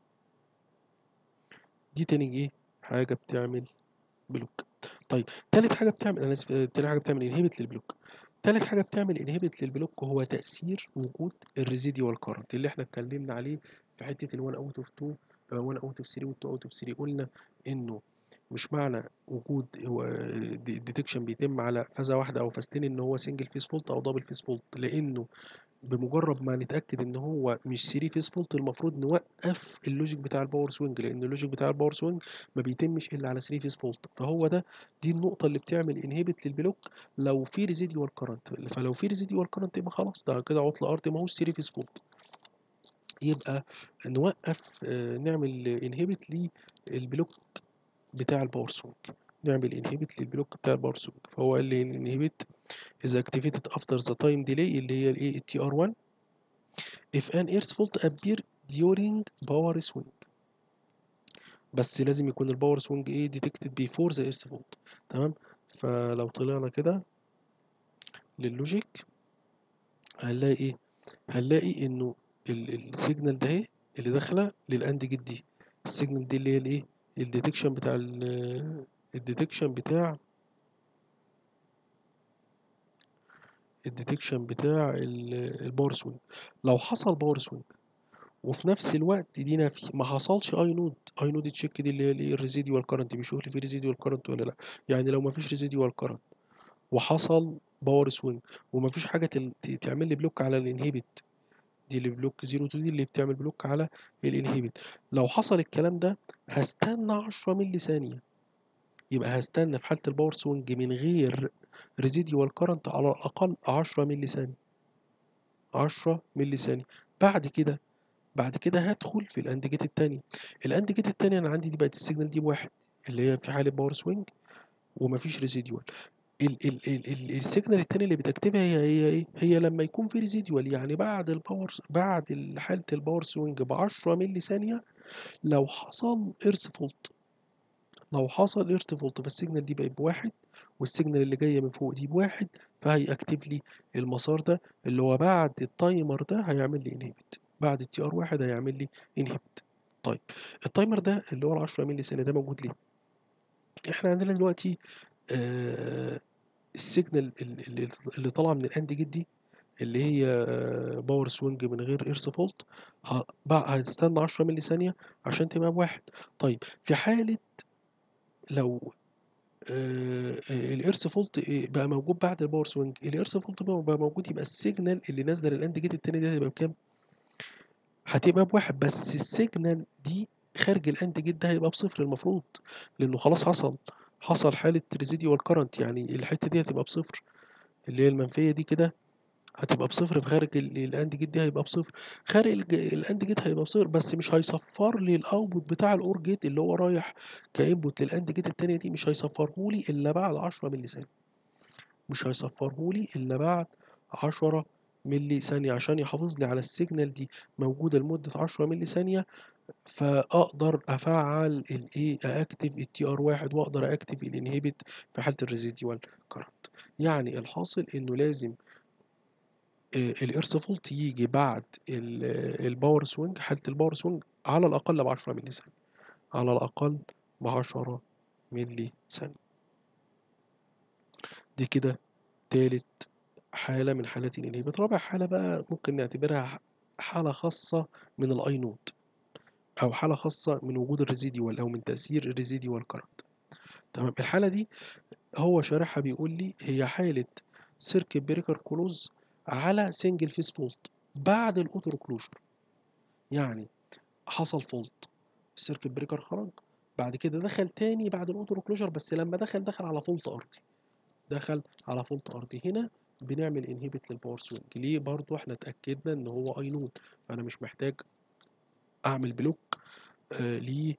دي تاني ايه حاجة بتعمل بلوك طيب تالت حاجة بتعمل انا اسف تالت حاجة بتعمل انهيبت للبلوك تالت حاجة بتعمل انهيبت للبلوك هو تأثير وجود الريزيديوال كارنت اللي احنا اتكلمنا عليه في حتة ال 1 اوت اوف 2 1 اوت اوف 3 و 2 اوت اوف 3 قلنا انه مش معنى وجود الديتكشن بيتم على فازة واحدة أو فازتين إن هو سنجل فيس فولت أو دبل فيس فولت لأنه بمجرد ما نتأكد إن هو مش 3 فيس فولت المفروض نوقف اللوجيك بتاع الباور سوينج لأن اللوجيك بتاع الباور سوينج ما بيتمش إلا على 3 فيس فولت فهو ده دي النقطة اللي بتعمل انهبت للبلوك لو في ريزيديوال كارنت فلو في ريزيديوال كارنت يبقى خلاص ده كده عطل أرضي ما هوش 3 فيس فولت يبقى نوقف نعمل انهبت للبلوك بتاع الباور سوينج نعمل انهبت للبلوك بتاع الباور سوينج فهو قال لي انهبت is activated after the time delay اللي هي الايه التي ار 1 if an earth fault appear during power swing بس لازم يكون الباور سوينج ايه detected before the earth fault تمام فلو طلعنا كده لللوجيك هنلاقي ايه هنلاقي انه السيجنال ده اهي اللي داخله للاند جيت دي السيجنال دي اللي هي الايه الديتكشن بتاع الديتكشن بتاع الديتكشن بتاع الباور سوينج لو حصل باور سوينج وفي نفس الوقت دي نفي ما حصلش اي نود اي نود تشيك دي اللي هي الايه الريزيديوال كارنت بيشوف لي في ريزيديوال كارنت ولا لا يعني لو ما فيش ريزيديوال كارنت وحصل باور سوينج وما فيش حاجه تعمل لي بلوك على الانهبت دي اللي بلوك 0 2 دي اللي بتعمل بلوك على الانهبت لو حصل الكلام ده هستنى 10 ملي ثانيه يبقى هستنى في حاله الباور سوينج من غير ريزيديوال كارنت على الاقل 10 ملي ثانيه 10 ملي ثانيه بعد كده بعد كده هدخل في الاند جيت التاني الاند جيت التاني انا عندي دي بقت السيجنال دي بواحد اللي هي في حاله باور سوينج ومفيش ريزيديوال ال ال ال ال السيجنال التانية اللي بتكتبها هي هي ايه؟ هي لما يكون في ريزيديوال يعني بعد الباور بعد حالة الباور سوينج ب 10 ملي ثانية لو حصل ايرث فولت لو حصل ايرث فولت فالسيجنال دي بقت بواحد والسيجنال اللي جايه من فوق دي بواحد فهيأكتف لي المسار ده اللي هو بعد التايمر ده هيعمل لي انهبت بعد التي ار واحد هيعمل لي انهبت طيب التايمر ده اللي هو ال 10 مللي ثانيه ده موجود ليه؟ احنا عندنا دلوقتي آه السيجنال اللي, اللي طالعه من الاند جيت دي اللي هي باور سوينج من غير ايرث فولت هتستنى 10 مللي ثانيه عشان تبقى بواحد طيب في حاله لو الايرث فولت بقى موجود بعد الباور سوينج الايرث فولت بقى موجود يبقى السيجنال اللي نازله للاند جيت التاني دي هتبقى بكام هتبقى بواحد بس السيجنال دي خارج الاند جيت ده هيبقى بصفر المفروض لانه خلاص حصل حصل حاله ريزيديوال كارنت يعني الحته دي هتبقى بصفر اللي هي المنفيه دي كده هتبقى بصفر في خارج الاند جيت دي هيبقى بصفر خارج الاند جيت هيبقى بصفر بس مش هيصفر لي الاوتبوت بتاع الاور جيت اللي هو رايح كانبوت للاند جيت التانية دي مش هيصفره لي الا بعد 10 مللي ثانيه مش هيصفره لي الا بعد 10 مللي ثانيه عشان يحافظ لي على السيجنال دي موجوده لمده 10 مللي ثانيه فاقدر افعل الايه اكتف التي ار واحد واقدر اكتف الانهبت في حاله الريزيديوال كارنت يعني الحاصل انه لازم الايرث فولت يجي بعد الباور سوينج حاله الباور سوينج على الاقل ب 10 مللي ثانيه على الاقل ب 10 مللي ثانيه دي كده تالت حالة من حالات الانهبت رابع حالة بقى ممكن نعتبرها حالة خاصة من الاي نوت او حالة خاصة من وجود الريزيديوال او من تأثير الريزيديوال كارنت تمام الحالة دي هو شارحها بيقول لي هي حالة سيركت بريكر كلوز على سنجل فيس فولت بعد الاوتو كلوجر يعني حصل فولت السيركت بريكر خرج بعد كده دخل تاني بعد الاوتو كلوجر بس لما دخل دخل على فولت ارضي دخل على فولت ارضي هنا بنعمل انهبت للباور سوينج ليه برضو احنا اتاكدنا ان هو اي نود فانا مش محتاج اعمل بلوك آه ليه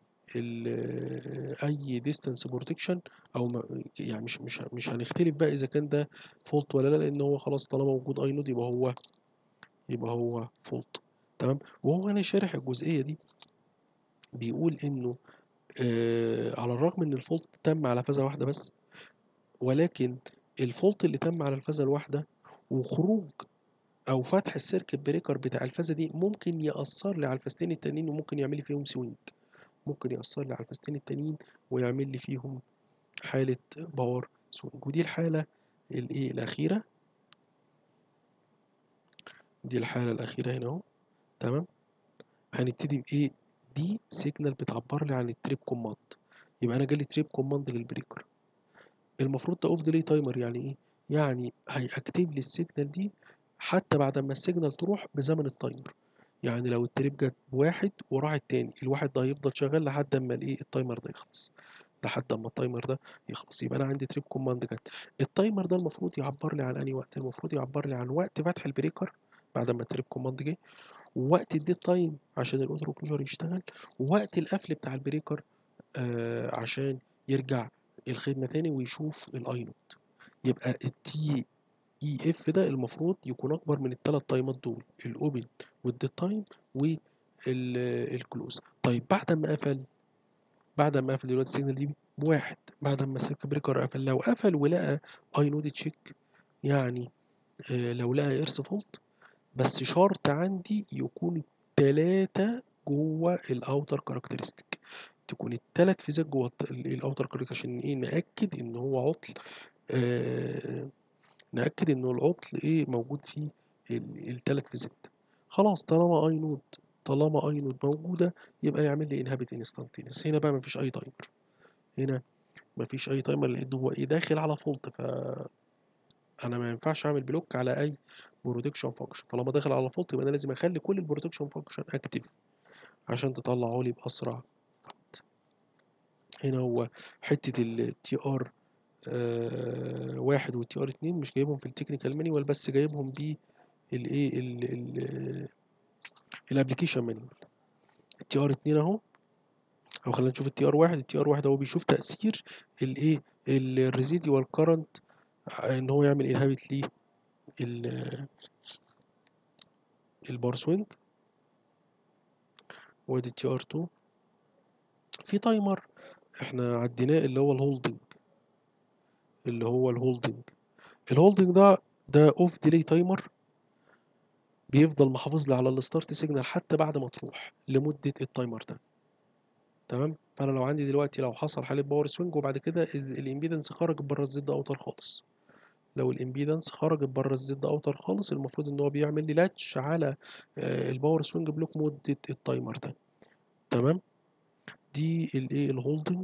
اي ديستانس بروتكشن او ما يعني مش مش مش هنختلف بقى اذا كان ده فولت ولا لا لان هو خلاص طالما موجود اي نود يبقى هو يبقى هو فولت تمام وهو انا شارح الجزئيه دي بيقول انه آه على الرغم ان الفولت تم على فازه واحده بس ولكن الفولت اللي تم على الفازه الواحده وخروج او فتح السيركت بريكر بتاع الفازه دي ممكن ياثر لي على الفازتين التانيين وممكن يعمل لي فيهم سوينج ممكن يأثر لي على الفازتين التانيين ويعمل لي فيهم حالة باور سوينج ودي الحالة الايه الأخيرة دي الحالة الأخيرة هنا اهو تمام هنبتدي بإيه دي سيجنال بتعبر لي عن التريب كوماند يبقى أنا جالي تريب كوماند للبريكر المفروض ده اوف ديلي تايمر يعني إيه يعني هيأكتيف لي السيجنال دي حتى بعد ما السيجنال تروح بزمن التايمر يعني لو التريب جت بواحد وراح التاني الواحد ده هيفضل شغال لحد اما الايه التايمر ده يخلص لحد اما التايمر ده يخلص يبقى انا عندي تريب كوماند جت التايمر ده المفروض يعبر لي عن انهي وقت المفروض يعبر لي عن وقت فتح البريكر بعد ما التريب كوماند جه ووقت الديد تايم عشان الاوتو كلوجر يشتغل ووقت القفل بتاع البريكر آه عشان يرجع الخدمه تاني ويشوف الاي نوت يبقى التي اي اف ده المفروض يكون اكبر من الثلاث تايمات دول الاوبن والديد تايم والكلوز طيب بعد ما قفل بعد ما قفل دلوقتي السيجنال دي بواحد بعد ما السيركت بريكر قفل لو قفل ولقى اي نود تشيك يعني آه لو لقى ايرث فولت بس شرط عندي يكون التلاتة جوه الاوتر كاركترستيك تكون التلات فيزات جوه الاوتر كاركترستيك عشان ايه ناكد ان هو عطل آه نأكد إنه العطل إيه موجود فيه التلات فيزات خلاص طالما أي نود طالما أي نود موجودة يبقى يعمل لي انهبت انستانتينس هنا بقى مفيش أي تايمر هنا مفيش أي تايمر لأن هو إيه داخل على فولت ف أنا ما ينفعش أعمل بلوك على أي بروتكشن فانكشن طالما داخل على فولت يبقى أنا لازم أخلي كل البروتكشن فانكشن أكتف عشان تطلعه لي بأسرع وقت هنا هو حتة التي ار آه واحد والتي ار اتنين مش جايبهم في التكنيكال مانيوال بس جايبهم ب الايه الابلكيشن مانيوال التي ار اتنين اهو او خلينا نشوف التي ار واحد التي ار واحد هو بيشوف تأثير الايه الريزيديوال كارنت ان هو يعمل انهابت ليه البار سوينج وادي التي ار 2 في تايمر احنا عديناه اللي هو الهولدنج اللي هو الهولدنج الهولدنج ده ده اوف ديلي تايمر بيفضل محافظ لي على الستارت سيجنال حتى بعد ما تروح لمدة التايمر ده تمام فانا لو عندي دلوقتي لو حصل حالة باور سوينج وبعد كده الامبيدنس خرج بره الزد اوتر خالص لو الامبيدنس خرجت بره الزد اوتر خالص المفروض ان هو بيعمل لي لاتش على الباور سوينج بلوك مدة التايمر ده تمام دي الايه الهولدنج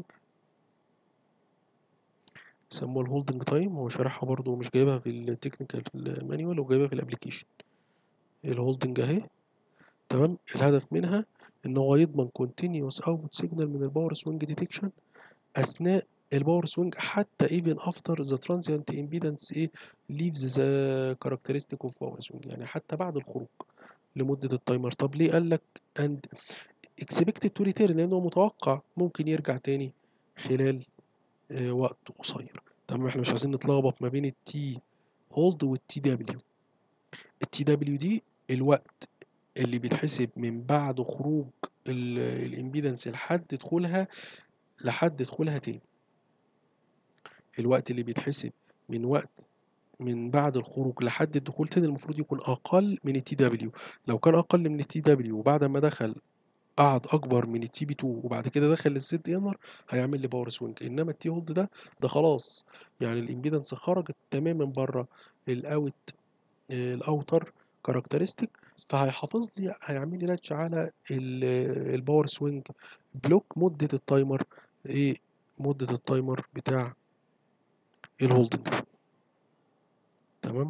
سموها الهولدنج تايم هو شارحها برضو مش جايبها في التكنيكال مانيوال وجايبها في الابليكيشن الهولدنج اهي تمام الهدف منها ان هو يضمن continuous output signal من الباور سوينج ديتكشن اثناء الباور سوينج حتى even after the transient impedance ايه leaves the characteristic of power swing يعني حتى بعد الخروج لمدة التايمر طب ليه قال لك and expected to return لانه متوقع ممكن يرجع تاني خلال آه وقت قصير تمام احنا مش عايزين نتلخبط ما بين التي هولد والتي دبليو التي دبليو دي الوقت اللي بيتحسب من بعد خروج الامبيدنس لحد دخولها لحد دخولها تاني الوقت اللي بيتحسب من وقت من بعد الخروج لحد الدخول تاني المفروض يكون اقل من التي دبليو لو كان اقل من التي دبليو وبعد ما دخل قعد اكبر من التي بي 2 وبعد كده دخل الزد انر هيعمل لي باور سوينج انما التي هولد ده ده خلاص يعني الامبيدنس خرجت تماما بره الاوت الاوتر كاركترستيك فهيحافظ لي هيعمل لي لاتش على الباور سوينج بلوك مدة التايمر ايه مدة التايمر بتاع الهولدنج تمام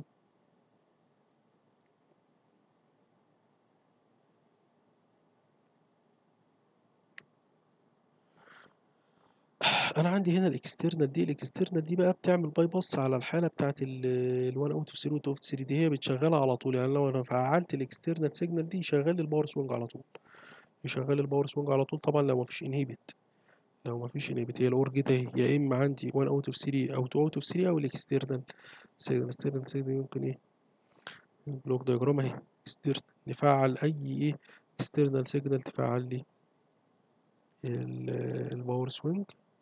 انا عندي هنا الاكسترنال دي الاكسترنال دي بقى بتعمل باي باس على الحاله بتاعه ال1 اوت اوف 3 اوف 3 دي هي بتشغلها على طول يعني لو انا فعلت الاكسترنال سيجنال دي يشغل لي الباور سوينج على طول يشغل الباور سوينج على طول طبعا لو مفيش انهيبت لو مفيش انهيبت هي الاور جيت اهي يا اما عندي 1 اوت اوف 3 او 2 اوت اوف 3 او الاكسترنال سيجنال الاكسترنال سيجنال يمكن ايه البلوك دياجرام اهي اكسترنال نفعل اي ايه اكسترنال سيجنال تفعل لي الباور سوينج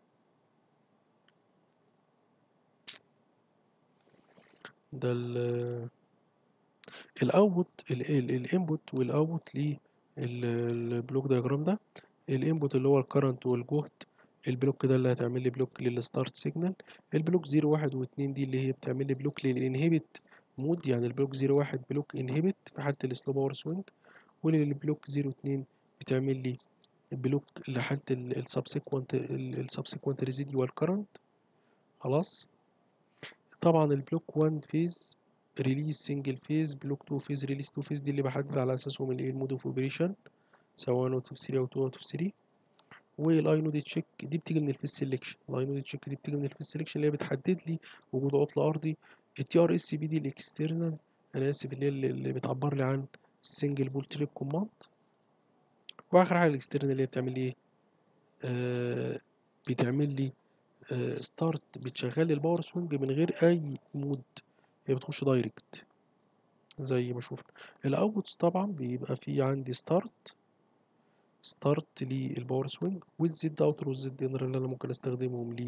ده ال الاوتبوت الانبوت والاوتبوت للبلوك دياجرام ده الانبوت اللي هو الكرنت والجهد البلوك ده اللي هتعمل لي بلوك للستارت سيجنال البلوك 0 1 و2 دي اللي هي بتعمل لي بلوك للانهبت مود يعني البلوك 0 1 بلوك انهبت في حاله السلو باور سوينج والبلوك 0 2 بتعمل لي بلوك لحاله السبسيكوينت السبسيكوينت ريزيديوال كرنت خلاص طبعا البلوك 1 فيز ريليز سنجل فيز بلوك 2 فيز ريليز 2 فيز دي اللي بحدد على اساسهم الايه المود اوف اوبريشن سواء نوت اوف 3 او 2 اوت اوف 3 والاي نود تشيك دي بتيجي من الفيز سيلكشن الاي نود تشيك دي بتيجي من الفيز سيلكشن اللي هي بتحدد لي وجود عطل ارضي التي ار اس بي دي الاكسترنال انا اسف اللي هي اللي بتعبر لي عن السنجل بول تريب كوماند واخر حاجه الاكسترنال اللي هي بتعمل لي ايه آه بتعمل لي آه ستارت بتشغل لي الباور سوينج من غير اي مود هي بتخش دايركت زي ما شفنا الاوتبوتس طبعا بيبقى في عندي ستارت ستارت للباور سوينج والزد اوتر والزد انر اللي انا ممكن استخدمهم ل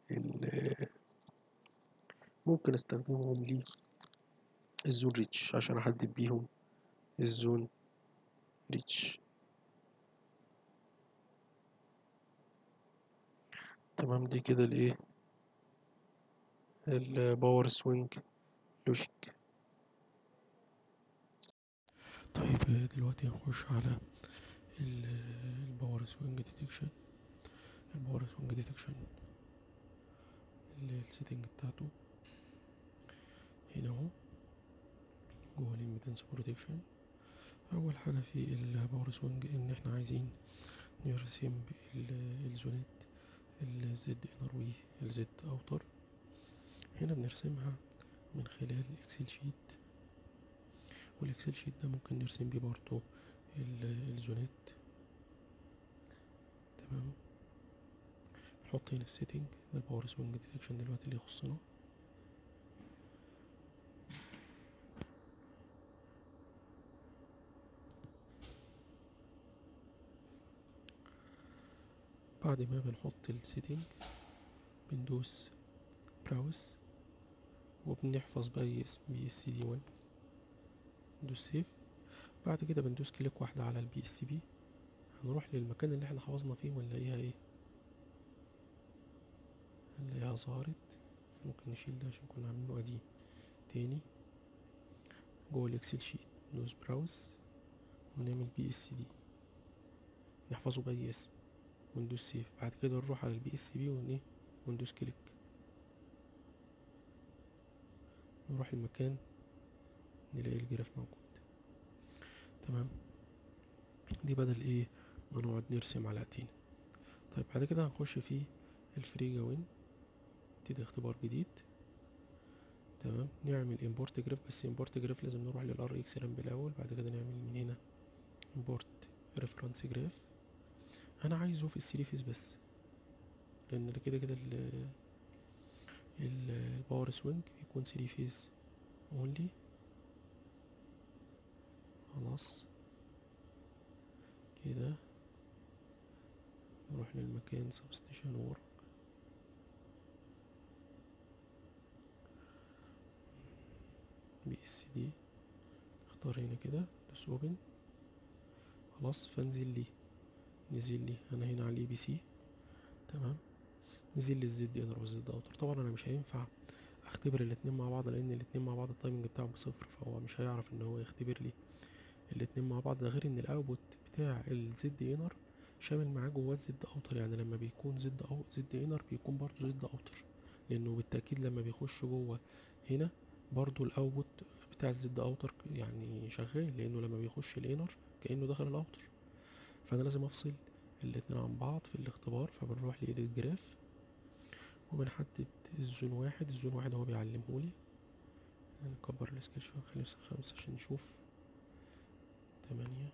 ممكن استخدمهم ل الزون ريتش عشان احدد بيهم الزون ريتش تمام دي كده الايه الباور سوينج لوجيك طيب دلوقتي هنخش على الباور سوينج ديتكشن الباور سوينج ديتكشن السيتنج بتاعته هنا اهو جوه الامبيدنس بروتكشن اول حاجه في الباور سوينج ان احنا عايزين نرسم الزونات الزد انر والزد اوتر هنا بنرسمها من خلال اكسل شيت والاكسل شيت ده ممكن نرسم بيه برضو الزونات تمام نحط هنا السيتنج ده الباور سوينج ديتكشن دلوقتي اللي يخصنا بعد ما بنحط السيتنج بندوس براوس وبنحفظ بأي اسم بي اس دي 1 ندوس سيف بعد كده بندوس كليك واحدة على البي اس بي هنروح للمكان اللي احنا حفظنا فيه ونلاقيها ايه هنلاقيها ظهرت ممكن نشيل ده عشان كنا عاملينه قديم تاني جوه الاكسل شيت ندوس براوس ونعمل بي اس دي نحفظه بأي اسم وندوس سيف بعد كده نروح على البي اس بي ون ايه وندوس كليك نروح المكان نلاقي الجراف موجود تمام دي بدل ايه ما نقعد نرسم علقتين طيب بعد كده هنخش في الفري جوين نبتدي اختبار جديد تمام نعمل امبورت جراف بس امبورت جراف لازم نروح للار اكس رام بالاول بعد كده نعمل من هنا امبورت ريفرنس جراف انا عايزه في الثري فيز بس لان كده كده ال الباور سوينج يكون ثري فيز اونلي خلاص كده نروح للمكان سبستيشن وورك بي اس دي اختار هنا كده دوس اوبن خلاص فانزل لي نزل لي انا هنا على الاي بي سي تمام نزل لي الزد انر والزد اوتر طبعا انا مش هينفع اختبر الاتنين مع بعض لان الاتنين مع بعض التايمنج بتاعهم بصفر فهو مش هيعرف ان هو يختبر لي الاتنين مع بعض ده غير ان الاوتبوت بتاع الزد انر شامل معاه جواه الزد اوتر يعني لما بيكون زد او زد انر بيكون برضو زد اوتر لانه بالتاكيد لما بيخش جوه هنا برضو الاوتبوت بتاع الزد اوتر يعني شغال لانه لما بيخش الانر كانه دخل الاوتر فانا لازم افصل الاتنين عن بعض في الاختبار فبنروح لايديت جراف وبنحدد الزون واحد الزون واحد هو بيعلمهولي نكبر السكيل شوية نخليه خمسة عشان نشوف تمانية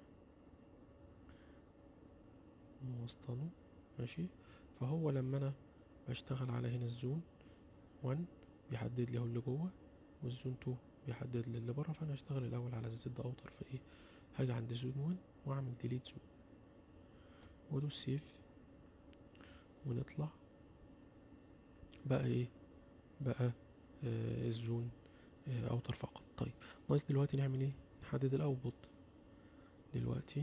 موسطنه ماشي فهو لما انا بشتغل على هنا الزون وان بيحدد لي هو اللي جوه والزون تو بيحدد لي اللي بره فانا هشتغل الاول على الزد اوتر فايه هاجي عند زون وان واعمل ديليت زون وادوس سيف ونطلع بقى ايه بقى آه الزون آه اوتر فقط طيب ناقص دلوقتي نعمل ايه نحدد الاوتبوت دلوقتي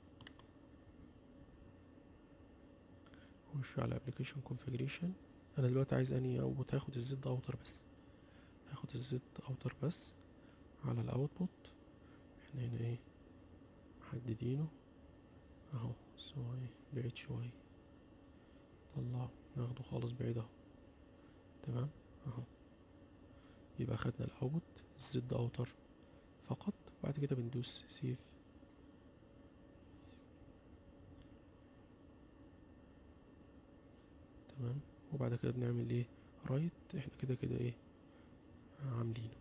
نخش على ابلكيشن كونفيجريشن انا دلوقتي عايز اني اوتبوت هاخد الزد اوتر بس هاخد الزد اوتر بس على الاوتبوت احنا هنا ايه محددينه اهو بس هو ايه بعيد شوية طلعه ناخده خالص بعيد اهو تمام اهو يبقى خدنا الاوتبوت الزد اوتر فقط بعد كده بندوس سيف تمام وبعد كده بنعمل ايه رايت احنا كده كده ايه عاملينه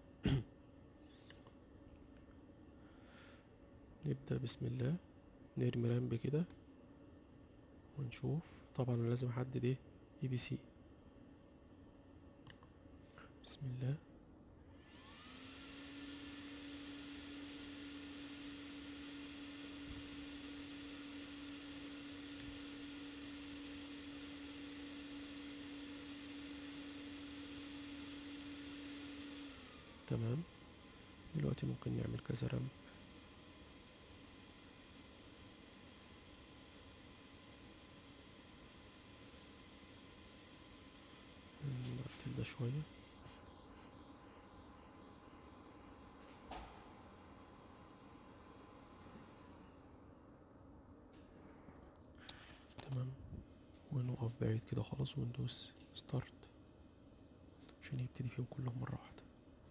نبدأ بسم الله نرمي رامب كده ونشوف طبعا انا لازم احدد ايه اي بي سي بسم الله تمام دلوقتي ممكن نعمل كذا رامب نقفل ده شوية تمام ونقف بعيد كده خلاص وندوس ستارت عشان يبتدي فيهم كلهم مرة واحدة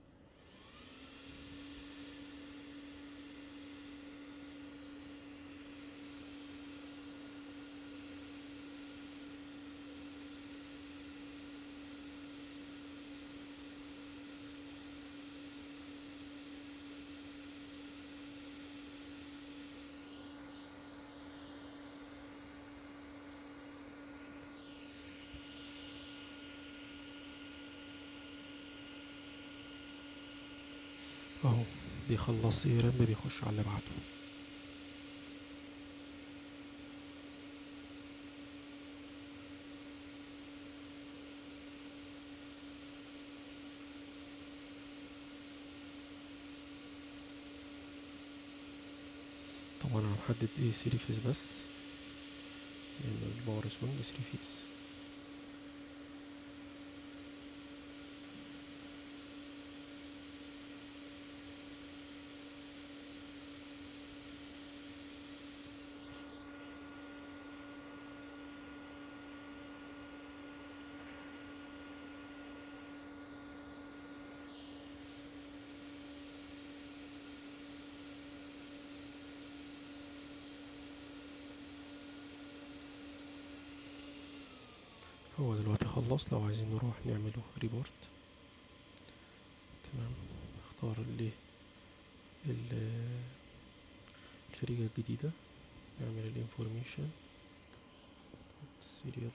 اهو بيخلص يرم بيخش على اللي بعده نحدد ايه 3 فيز بس لان الباور سوينج 3 فيز هو دلوقتي خلص لو عايزين نروح نعمله ريبورت تمام نختار اللي ال- الفريقة الجديدة نعمل الانفورميشن سيريال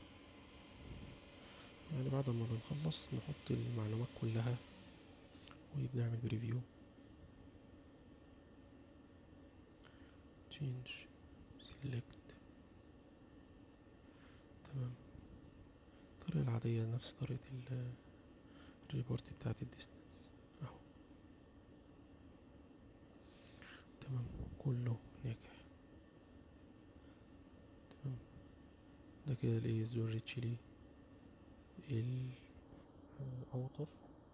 يعني بعد ما بنخلص نحط المعلومات كلها وبنعمل بريفيو change select تمام الطريقة العادية نفس طريقة ال- الريبورت بتاعت الديستنس اهو تمام كله ناجح تمام ده كده الايه الزر تشيلي الاوتر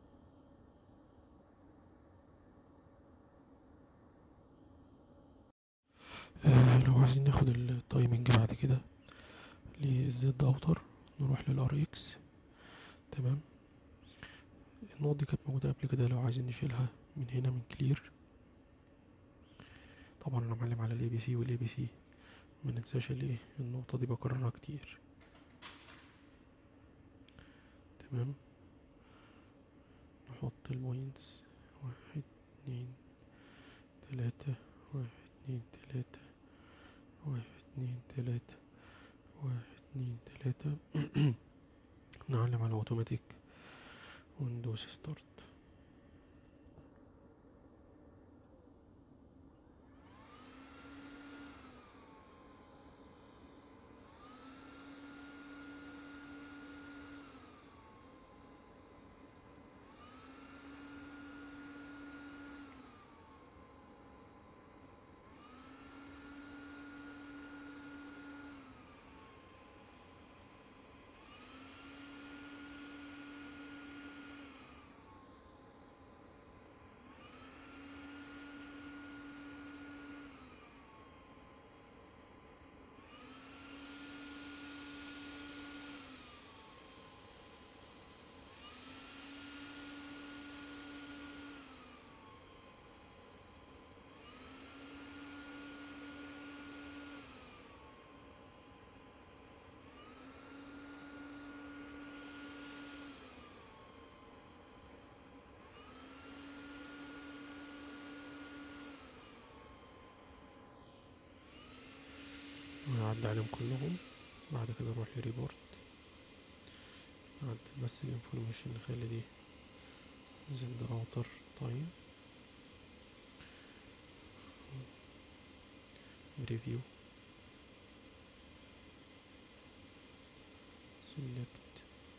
آه لو عايزين ناخد التايمنج بعد كده للزد اوتر نروح للار اكس تمام النقط دي كانت موجودة قبل كده لو عايزين نشيلها من هنا من كلير طبعا انا معلم على الاي بي سي والاي بي سي ما ننساش الايه النقطة دي بكررها كتير تمام نحط البوينتس واحد اتنين تلاتة واحد اتنين تلاتة واحد اتنين تلاتة واحد اتنين تلاتة نعلم على اوتوماتيك وندوس ستارت ونعدي عليهم كلهم بعد كده نروح لريبورت نعدل بس الانفورميشن نخلي دي زد اوتر تايم ريفيو select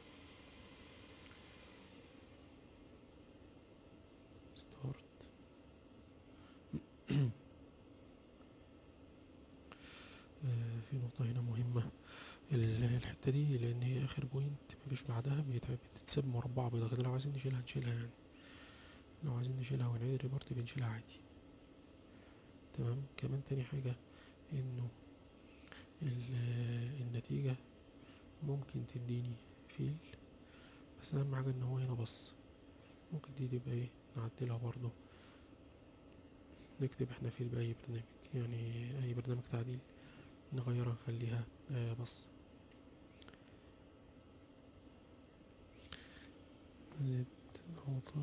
start آه، في نقطة هنا مهمة ال- الحتة دي لأن هي آخر بوينت مفيش بعدها بيتع- بتتساب مربعة بيضة كده لو عايزين نشيلها نشيلها يعني لو عايزين نشيلها ونعيد الريبورت بنشيلها عادي تمام كمان تاني حاجة إنه ال- النتيجة ممكن تديني فيل بس أهم حاجة إن هو هنا بص ممكن دي تبقى ايه نعدلها برضو نكتب احنا فيل بأي برنامج يعني أي برنامج تعديل نغيرها نخليها آه بص زد اوتر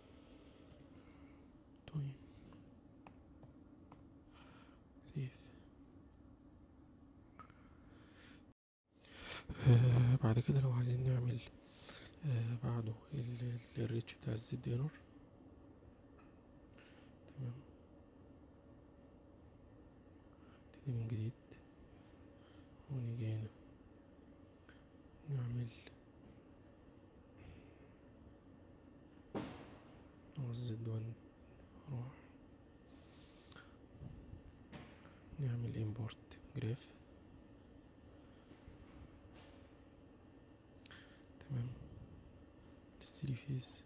طيب سيف آه بعد كده لو عايزين نعمل آه بعده ال- ال- الريتش بتاع الزد ايرور تمام نبتدي من جديد ونيجي هنا نعمل هو الزد وان روح نعمل import graph تمام الثري فيز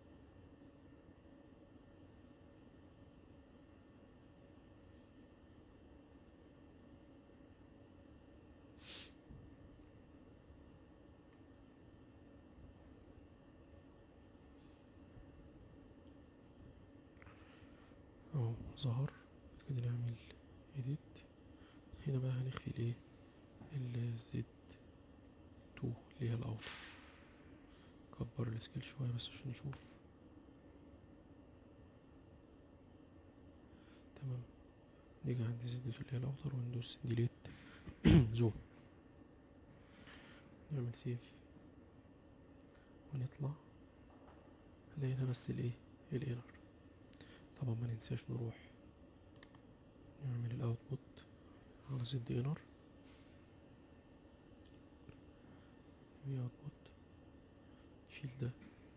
اهو ظهر كده نعمل edit هنا بقى هنخفي الايه الزد تو اللي هي الاوتر كبر السكيل شوية بس عشان نشوف تمام نيجي عند زد تو اللي هي الاوتر وندوس ديليت زوم نعمل سيف ونطلع لقينا بس الايه الانر طبعا ما ننساش نروح نعمل الاوتبوت على زد انر في اوتبوت نشيل ده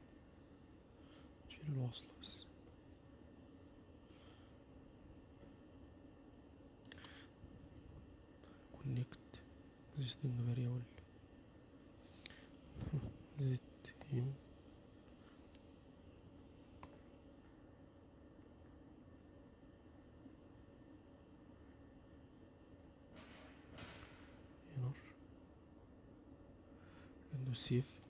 نشيل الوصلة بس connect existing variable let him inner عنده سيف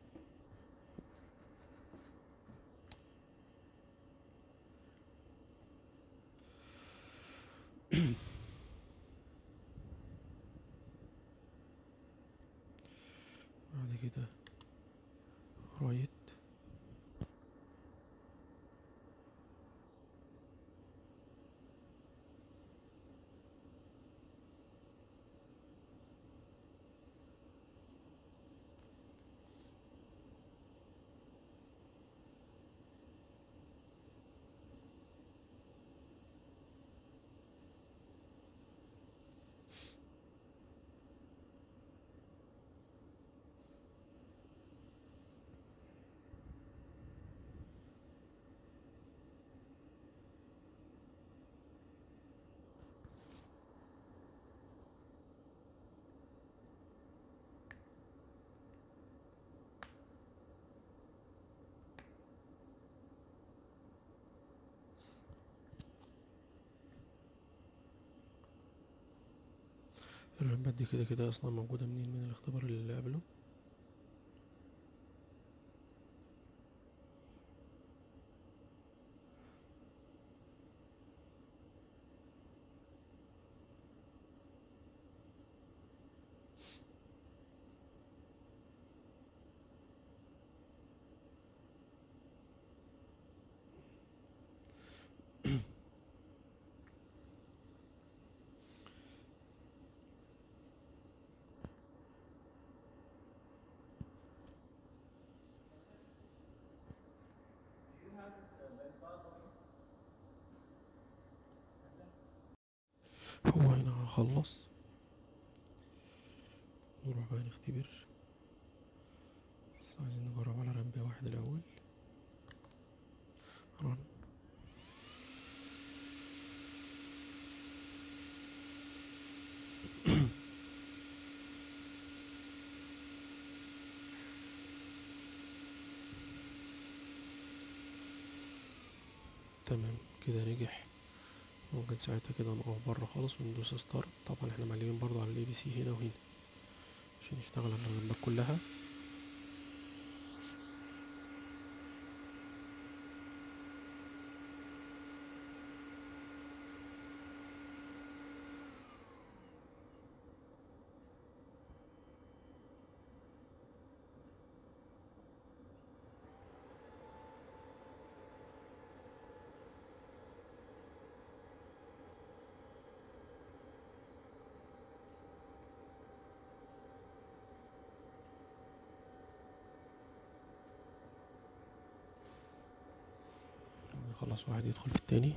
بعد كده رايت الرمبات دي كده كده اصلا موجودة منين من الاختبار اللي قبله هو هنا هخلص نروح بقى نختبر بس عايزين نجرب على رمبة واحد الأول رن تمام كده نجح ممكن ساعتها كده نقف بره خالص وندوس ستارت طبعا احنا معلمين برضو على الاي بي سي هنا وهنا عشان يشتغل على الرمبات كلها خلاص واحد يدخل في التاني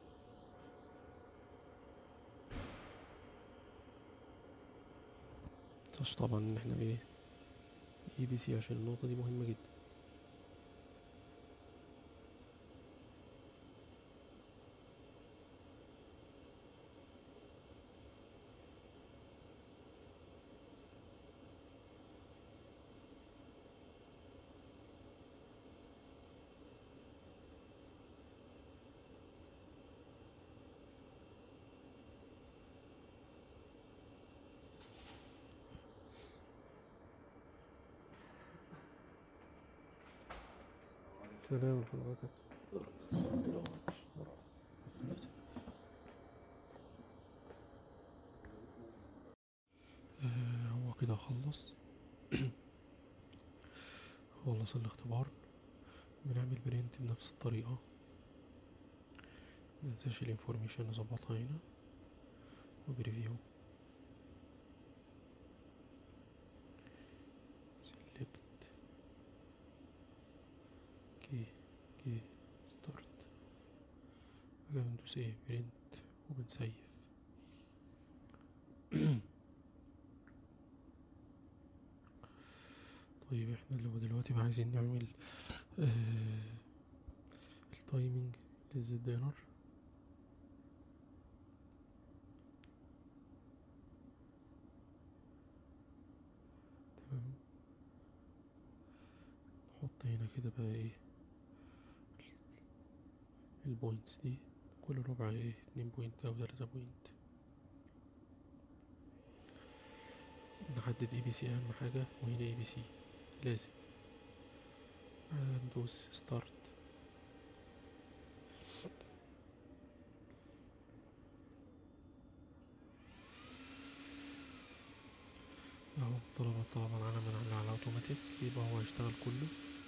متنساش طبعا ان احنا ايه اي بي سي عشان النقطة دي مهمة جدا السلام ورحمة الله وبركاته بس كده هو مش مرة. دلوقتي. آه، هو كده خلص خلص الاختبار بنعمل برينت بنفس الطريقة مننساش الانفورميشن نظبطها هنا وبريفيو سيلكت كي كي ستارت كده بندوس ايه برينت وبنسيف طيب احنا اللي هو دلوقتي بقى عايزين نعمل آه التايمينج للزد دينر تمام نحط هنا كده بقى ايه البوينتس دي كل ربع ايه اتنين بوينت او تلاتة بوينت نحدد اي بي سي اهم حاجة وهنا اي بي سي لازم آه، ندوس ستارت اهو طلب طلب على من على على اوتوماتيك يبقى هو هيشتغل كله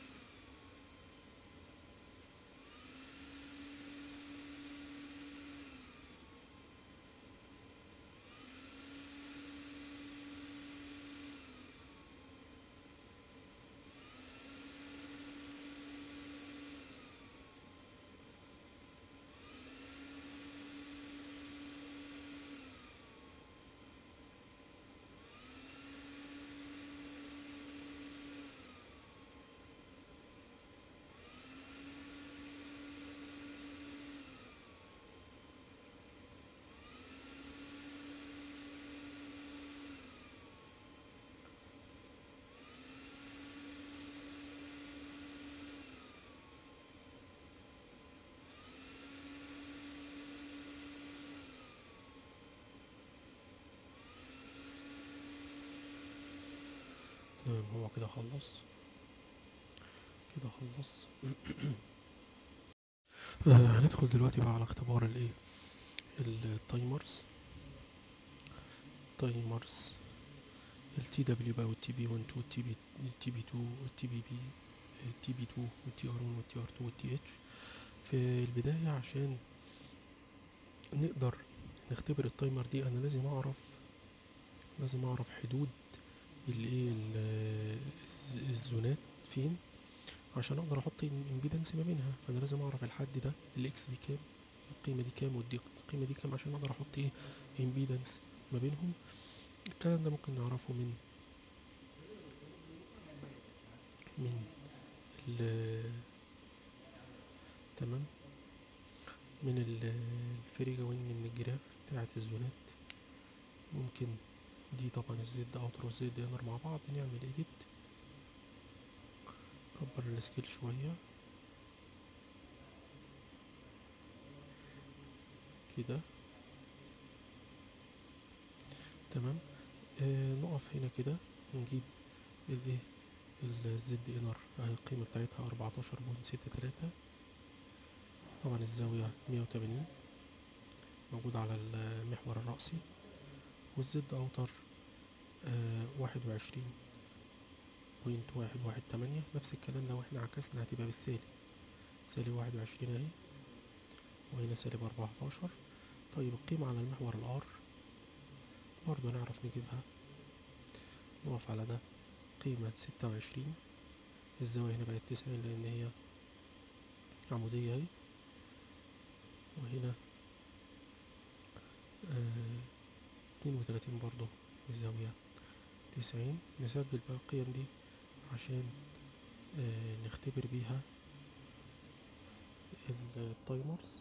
تمام هو كده خلص كده خلص آه، هندخل دلوقتي بقى على اختبار الايه التايمرز تايمرز التي دبليو بقى والتي بي 1 والتي بي التي بي 2 والتي بي بي التي بي 2 والتي ار 1 والتي ار 2 والتي اتش في البداية عشان نقدر نختبر التايمر دي انا لازم اعرف لازم اعرف حدود الايه ال- الز- الزونات فين عشان اقدر احط امبيدنس ما بينها فانا لازم اعرف الحد ده الاكس دي كام القيمه دي كام والدي القيمه دي كام عشان اقدر احط ايه امبيدنس ما بينهم الكلام ده ممكن نعرفه من من ال تمام من ال- الفريجة وين من الجراف بتاعت الزونات ممكن دي طبعا الزد اوتر والزد انر مع بعض نعمل ايديت نكبر السكيل شوية كده تمام آه نقف هنا كده ونجيب الايه الزد انر اهي القيمة بتاعتها اربعتاشر بوينت ستة تلاتة طبعا الزاوية مية وتمانين موجود على المحور الرأسي والزد اوتر آه واحد وعشرين بوينت واحد واحد تمانية نفس الكلام لو احنا عكسنا هتبقى بالسالب سالب واحد وعشرين اهي وهنا سالب اربعتاشر طيب القيمة على المحور الار برضه نعرف نجيبها نقف على ده قيمة ستة وعشرين الزاوية هنا بقت تسعين لأن هي عمودية اهي وهنا اتنين وتلاتين برضه الزاوية تسعين نسجل بقى القيم دي عشان آه نختبر بيها التايمرز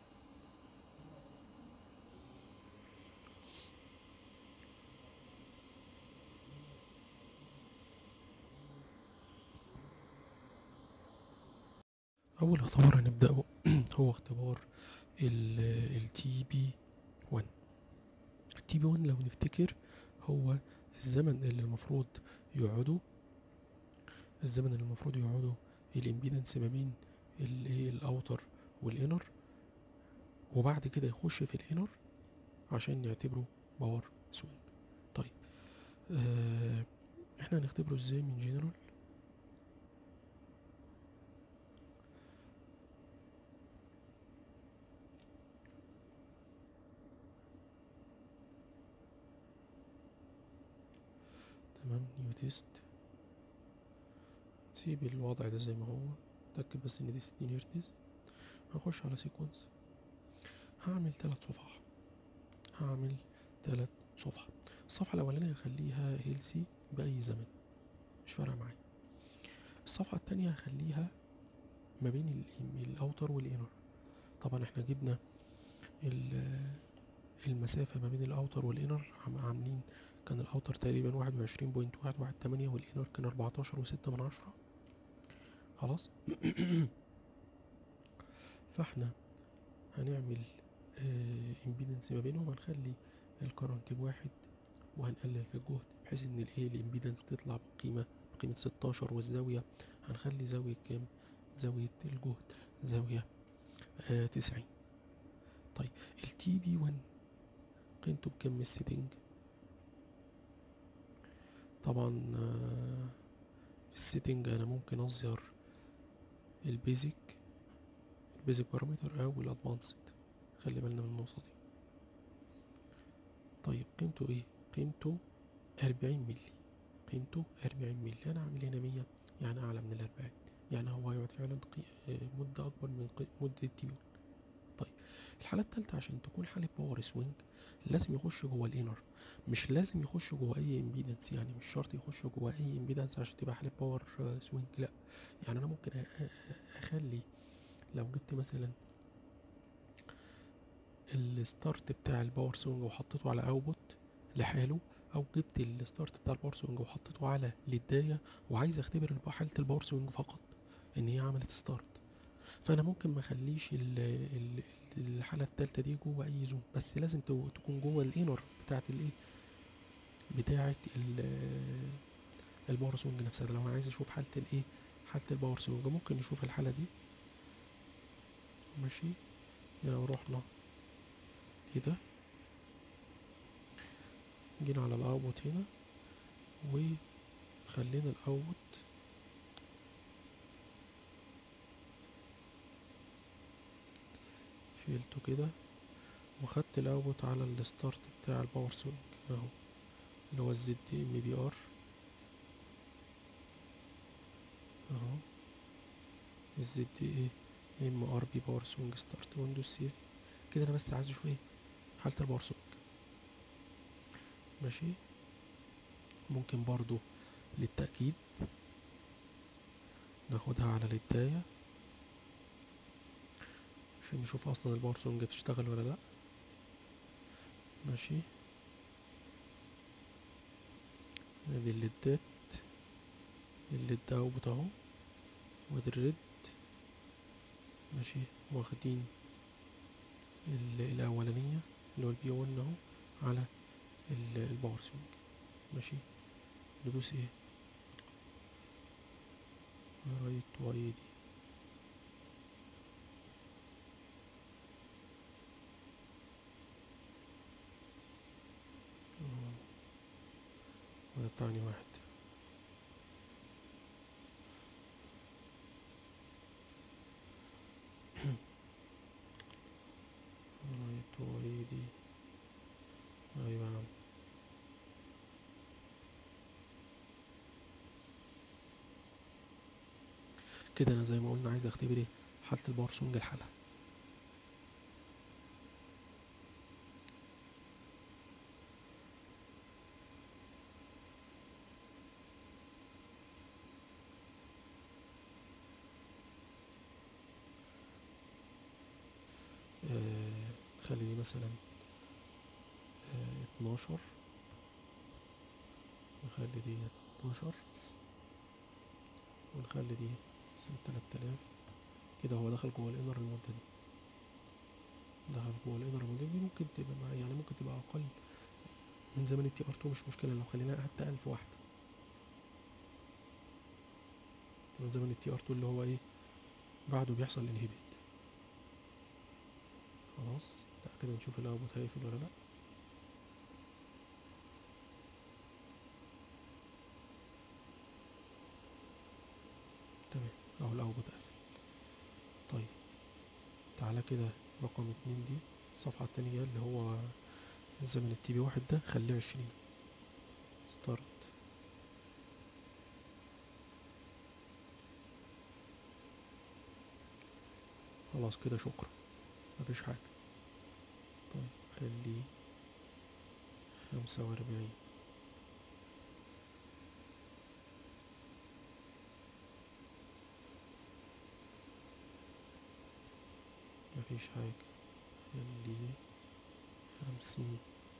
أول اختبار هنبدأه هو اختبار ال تي بي 1 التي بي 1 لو نفتكر هو الزمن اللي المفروض يقعده الزمن اللي المفروض يقعده الامبيدنس ما بين الايه الاوتر والانر وبعد كده يخش في الانر عشان نعتبره باور سوينج طيب آه احنا هنختبره ازاي من جنرال تمام نيو تيست سيب الوضع ده زي ما هو اتأكد بس ان دي ستين هرتز هخش على سيكونس هعمل تلات صفح هعمل تلات صفح الصفحة الأولانية هخليها هيلسي بأي زمن مش فارقة معايا الصفحة التانية هخليها ما بين ال- الأوتر والإنر طبعا احنا جبنا ال- المسافة ما بين الأوتر والإنر عم- عاملين كان الأوتر تقريبا واحد وعشرين بوينت واحد واحد تمانية والإنر كان أربعتاشر وستة من عشرة خلاص فاحنا هنعمل امبيدنس ما بينهم هنخلي الكرنت بواحد وهنقلل في الجهد بحيث ان الايه الامبيدنس تطلع بقيمة بقيمة ستاشر والزاوية هنخلي زاوية كام زاوية الجهد زاوية آه تسعين طيب التي بي 1 قيمته بكام من السيتنج طبعا آه، في السيتنج انا ممكن اظهر البيزك البيزك بارامتر او الادفانسد خلي بالنا من النقطة دي طيب قيمته ايه قيمته أربعين ملي قيمته أربعين ملي انا عامل هنا مية يعني اعلى من الأربعين يعني هو هيقعد فعلا قي- آه، مدة اكبر من قي- مدة تي طيب الحالة التالتة عشان تكون حالة باور سوينج لازم يخش جوه الانر مش لازم يخش جوه اي امبيدنس يعني مش شرط يخش جوه اي امبيدنس عشان تبقى حالة باور سوينج لا يعني انا ممكن أ- أ- اخلي لو جبت مثلا الستارت بتاع الباور سوينج وحطيته على اوتبوت لحاله او جبت الستارت بتاع الباور سوينج وحطيته على للداية وعايز اختبر الب- حالة الباور سوينج فقط ان هي عملت ستارت فانا ممكن ما اخليش ال- ال- الحالة التالتة دي جوه اي زوم بس لازم تو- تكون جوه الانر بتاعت الايه بتاعت ال- الباور سوينج نفسها لو انا عايز اشوف حالة الايه حالة الباور سوينج ممكن نشوف الحالة دي ماشي لو رحنا كده جينا على الاوتبوت هنا وخلينا الاوتبوت شيلته كده وخدت الاوتبوت على الستارت بتاع الباور سوينج اهو اللي هو الزد ام بي ار اهو الزد ايه ام ار بي باور سوينج ستارت ويندوز سيف كده انا بس عايز اشوف ايه حالة الباور سوينج ماشي ممكن برضو للتأكيد ناخدها على البداية عشان نشوف اصلا الباور سوينج بتشتغل ولا لا ماشي ادي الليدات الليد اوتبوت اهو وادي الريد ماشي واخدين ال- الاولانية اللي هو البي 1 اهو على ال- الباور سوينج ماشي ندوس ايه رايت واي دي وده تاني واحد رايت واي دي ايوه يا عم كده انا زي ما قلنا عايز اختبر ايه حالة الباور سونج الحالة آه خلي دي مثلا آه اتناشر نخلي دي اتناشر ونخلي دي مثلا تلات آلاف كده هو دخل جوه الانر المدة دي دخل جوه الانر المدة دي ممكن تبقى مع يعني ممكن تبقى اقل من زمن التي ار 2 مش مشكلة لو خليناها حتى ألف واحدة من زمن التي ار 2 اللي هو ايه بعده بيحصل انهبت خلاص تعالى كده نشوف الاوتبوت هيقفل ولا لا تمام اهو الاوتبوت قفل طيب تعالى كده رقم اتنين دي الصفحة التانية اللي هو زمن التي بي واحد ده خليه عشرين ستارت خلاص كده شكرا مفيش حاجة طيب خليه خمسة وأربعين مفيش حاجة خليه خمسين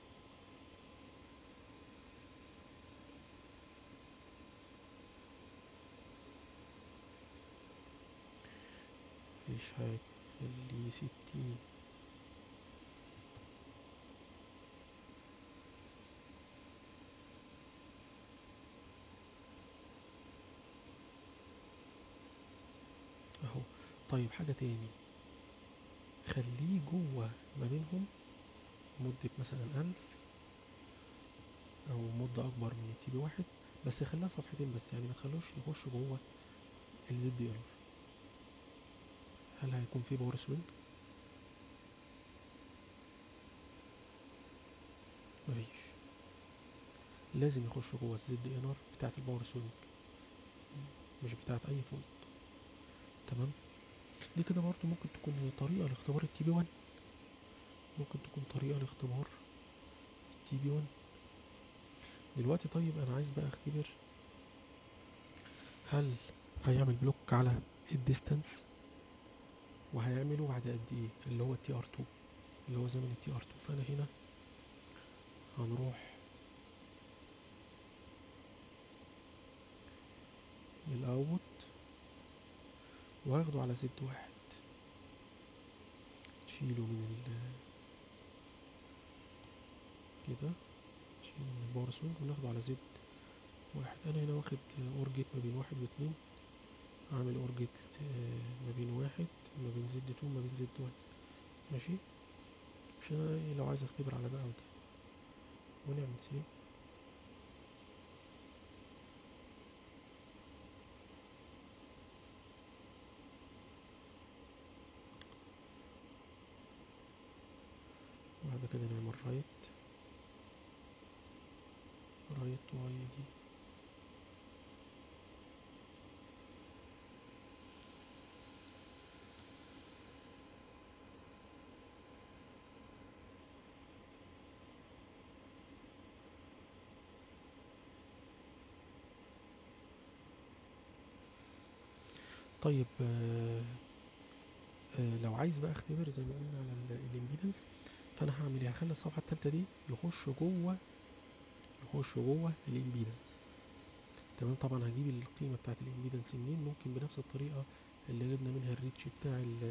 مفيش حاجة خليه ستين اهو طيب حاجة تاني خليه جوه ما بينهم مدة مثلا ألف أو مدة أكبر من التي بي واحد بس خليها صفحتين بس يعني ما تخلوش يخش جوه الزد ايرور هل هيكون في باور سوينج؟ مفيش لازم يخش جوه الزد ايرور بتاعت الباور سوينج مش بتاعت أي فولت تمام دي كده برضه ممكن تكون هي طريقة لاختبار التي بي 1 ممكن تكون طريقة لاختبار التي بي 1 دلوقتي طيب انا عايز بقى اختبر هل هيعمل بلوك على الديستانس وهيعمله بعد قد ايه اللي هو التي ار 2 اللي هو زمن التي ار 2 فانا هنا هنروح للاوت وهاخده على زد واحد تشيله من ال كده نشيل من الباور سوينج وناخده على زد واحد انا هنا واخد اور جيت ما بين واحد واتنين اعمل اور جيت ما بين واحد ما بين زد تو ما بين زد وان ماشي عشان انا إيه لو عايز اختبر على ده او ده ونعمل سيف وبعد كده نعمل رايت رايت واي دي طيب آه آه لو عايز بقى اختبر زي ما قلنا على الامبيدنس فانا هعمل ايه هخلي الصفحه الثالثه دي يخش جوه يخش جوه الامبيدنس تمام طبعا هجيب القيمه بتاعت الامبيدنس منين ممكن بنفس الطريقه اللي جبنا منها الريتش بتاع ال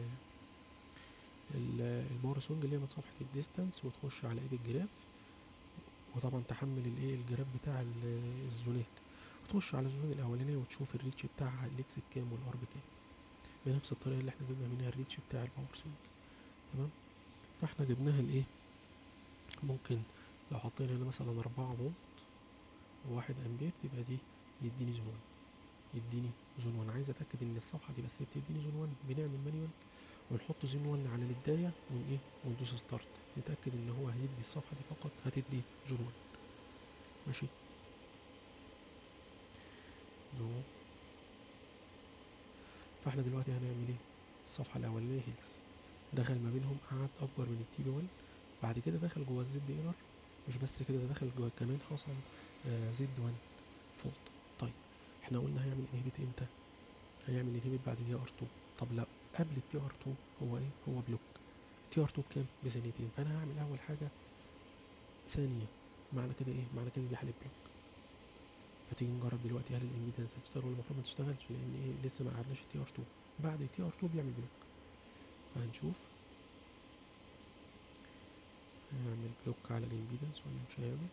الباور سونج اللي هي من صفحه الديستانس وتخش على ايد الجراف وطبعا تحمل الايه الجراف بتاع الزونات وتخش على الزون الاولانيه وتشوف الريتش بتاعها الاكس بكام والار بكام بنفس الطريقه اللي احنا جبنا منها الريتش بتاع الباور سونج تمام فاحنا جبناها لايه ممكن لو حطينا هنا مثلا أربعة فولت وواحد أمبير تبقى دي يديني زون وان يديني زون وان عايز أتأكد إن الصفحة دي بس بتديني زون وان بنعمل مانيوال ونحط زون وان على البداية ون إيه وندوس ستارت نتأكد إن هو هيدي الصفحة دي فقط هتدي زون وان ماشي نو فاحنا دلوقتي هنعمل ايه الصفحة الأولانية هيلز دخل ما بينهم قعد أكبر من التي بي 1 بعد كده دخل جوه الزد ايرور مش بس كده ده دخل جوه كمان حصل آه زد 1 فولت طيب احنا قلنا هيعمل انهبيت امتى هيعمل انهبيت بعد تي ار 2 طب لا قبل التي ار 2 هو ايه هو بلوك تي ار 2 بكام بثانيتين فانا هعمل اول حاجه ثانيه معنى كده ايه معنى كده دي حاله بلوك فتيجي نجرب دلوقتي هل الامبيدنس هتشتغل ولا المفروض ما تشتغلش لان ايه لسه ما قعدناش التي ار 2 بعد التي ار 2 بيعمل بلوك فهنشوف هيعمل بلوك على الامبيدنس ولا مش هيعمل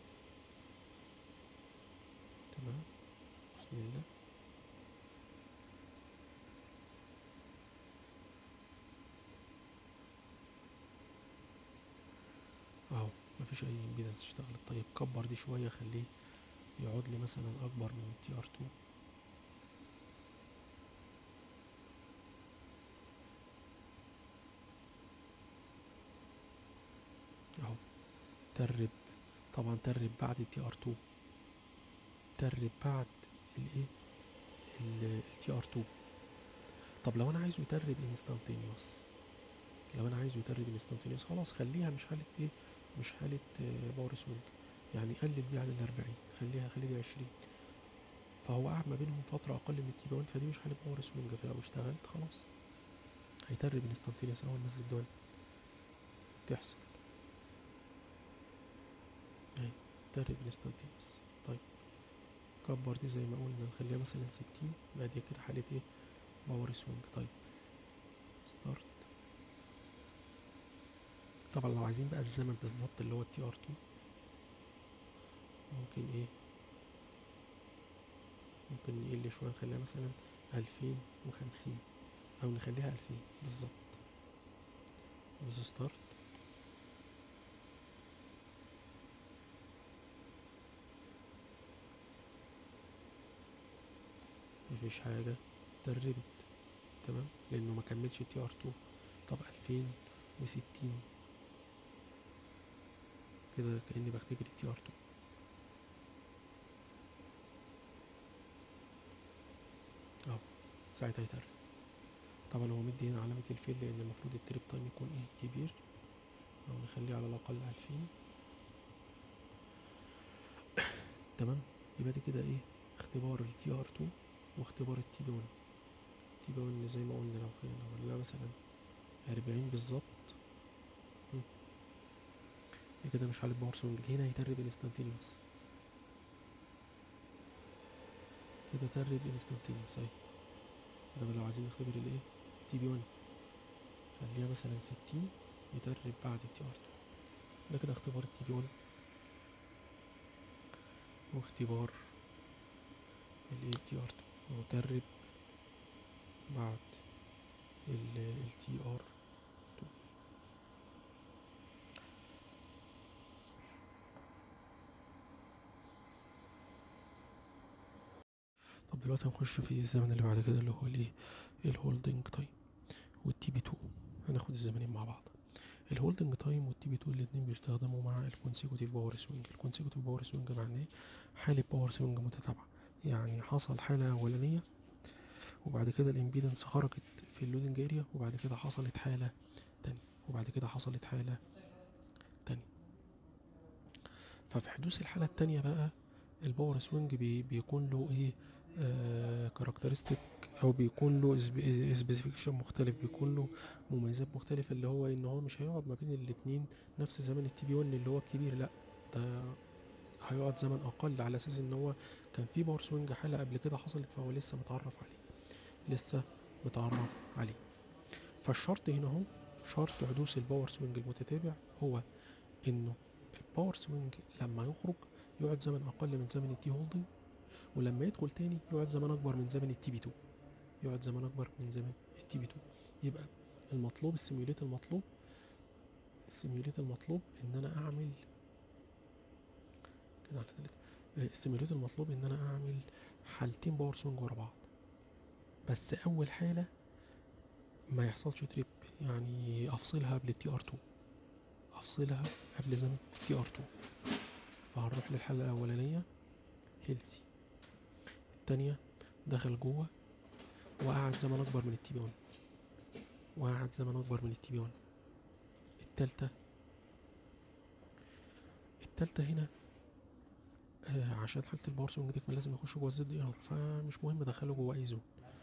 تمام بسم الله مفيش اي امبيدنس اشتغلت طيب كبر دي شويه خليه يقعد لي مثلا اكبر من التي ار 2 اهو ترب طبعا ترب بعد التي ار 2 ترب بعد الايه التي ار 2 طب لو انا عايزه يترب انستانتينيوس لو انا عايزه يترب انستانتينيوس خلاص خليها مش حاله ايه مش حاله باور سوينج يعني قلل دي عن ال 40 خليها خلي دي 20 فهو قعد ما بينهم فتره اقل من التي بي 1 فدي مش حاله باور سوينج فلو اشتغلت خلاص هيترب انستانتينيوس اول ما نزل الدوان تحصل اهي ترب انستانتينيوس طيب كبر دي زي ما قلنا نخليها مثلا 60 بقى دي كده حاله ايه باور سوينج طيب ستارت طبعا لو عايزين بقى الزمن بالظبط اللي هو التي ار 2 ممكن ايه ممكن نقل شوية نخليها مثلا ألفين وخمسين أو نخليها ألفين بالظبط دوس ستارت مفيش حاجة دربت تمام لأنه ما كملش تي ار 2 طب ألفين وستين كده كأني بختبر التي ار 2 اهو ساعتها يترب طبعا هو مدي هنا علامة الفيل لأن المفروض التريب تايم يكون ايه كبير أو نخليه على الأقل ألفين تمام يبقى دي كده ايه اختبار التي ار 2 واختبار التي بي 1 التي بي 1 زي ما قلنا لو خلينا عملناها مثلا أربعين بالظبط دي كده مش حالة باور سوينج هنا هيترب انستانتينيوس كده ترب انستانتينيوس اهي ده لو عايزين نختبر الايه التي بي 1 خليها مثلا ستين يترب بعد التي ار ده كده اختبار التي بي 1 واختبار الايه تي ار 2 وترب بعد التي ار 2 طب دلوقتي هنخش في الزمن اللي بعد كده اللي هو الايه الهولدنج تايم والتي بي 2 هناخد الزمنين مع بعض الهولدنج تايم والتي بي 2 الاتنين بيستخدموا مع الكونسيكوتيف باور سوينج الكونسيكوتيف باور سوينج معناه ايه حالة باور سوينج متتابعة يعني حصل حالة أولانية وبعد كده الامبيدنس خرجت في اللودنج اريا وبعد كده حصلت حالة تانية وبعد كده حصلت حالة تانية ففي حدوث الحالة التانية بقى الباور سوينج بي بيكون له ايه آه كاركترستيك او بيكون له سبيسيفيكيشن مختلف بيكون له مميزات مختلفة اللي هو ان هو مش هيقعد ما بين الاتنين نفس زمن التي بي 1 اللي هو الكبير لا ده هيقعد زمن اقل على اساس ان هو كان في باور سوينج حالة قبل كده حصلت فهو لسه متعرف عليه لسه متعرف عليه فالشرط هنا اهو شرط حدوث الباور سوينج المتتابع هو انه الباور سوينج لما يخرج يقعد زمن اقل من زمن التي هولدنج ولما يدخل تاني يقعد زمن اكبر من زمن التي بي 2 يقعد زمن اكبر من زمن التي بي 2 يبقى المطلوب السيميوليت المطلوب السيميوليت المطلوب ان انا اعمل كده على تلاتة السيميوليت المطلوب ان انا اعمل حالتين باور سوينج ورا بعض بس اول حالة ما يحصلش تريب يعني افصلها قبل التي ار 2 افصلها قبل زمن التي ار 2 فهنروح للحالة الاولانية هيلثي التانية دخل جوه وقعد زمن اكبر من التي بي 1 وقعد زمن اكبر من التي بي 1 التالتة التالتة هنا آه عشان حالة الباور سوينج دي كان لازم يخش جوه الزد ايرور فمش مهم ادخله جوه اي زون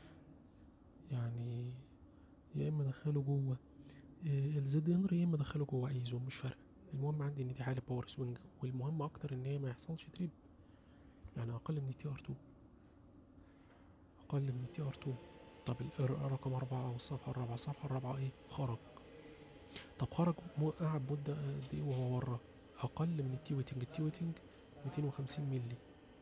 يعني يا اما ادخله جوه آه الزد ايرور يا اما ادخله جوه اي زون مش فارقة المهم عندي ان دي حالة باور سوينج والمهم اكتر ان هي ما يحصلش تريب يعني اقل من التي ار 2 اقل من التي ار 2 طب رقم أربعة أو الصفحة الرابعة الصفحة الرابعة إيه خرج طب خرج قعد مدة قد إيه وهو ورا أقل من التي ويتنج التي ويتنج ميتين وخمسين ملي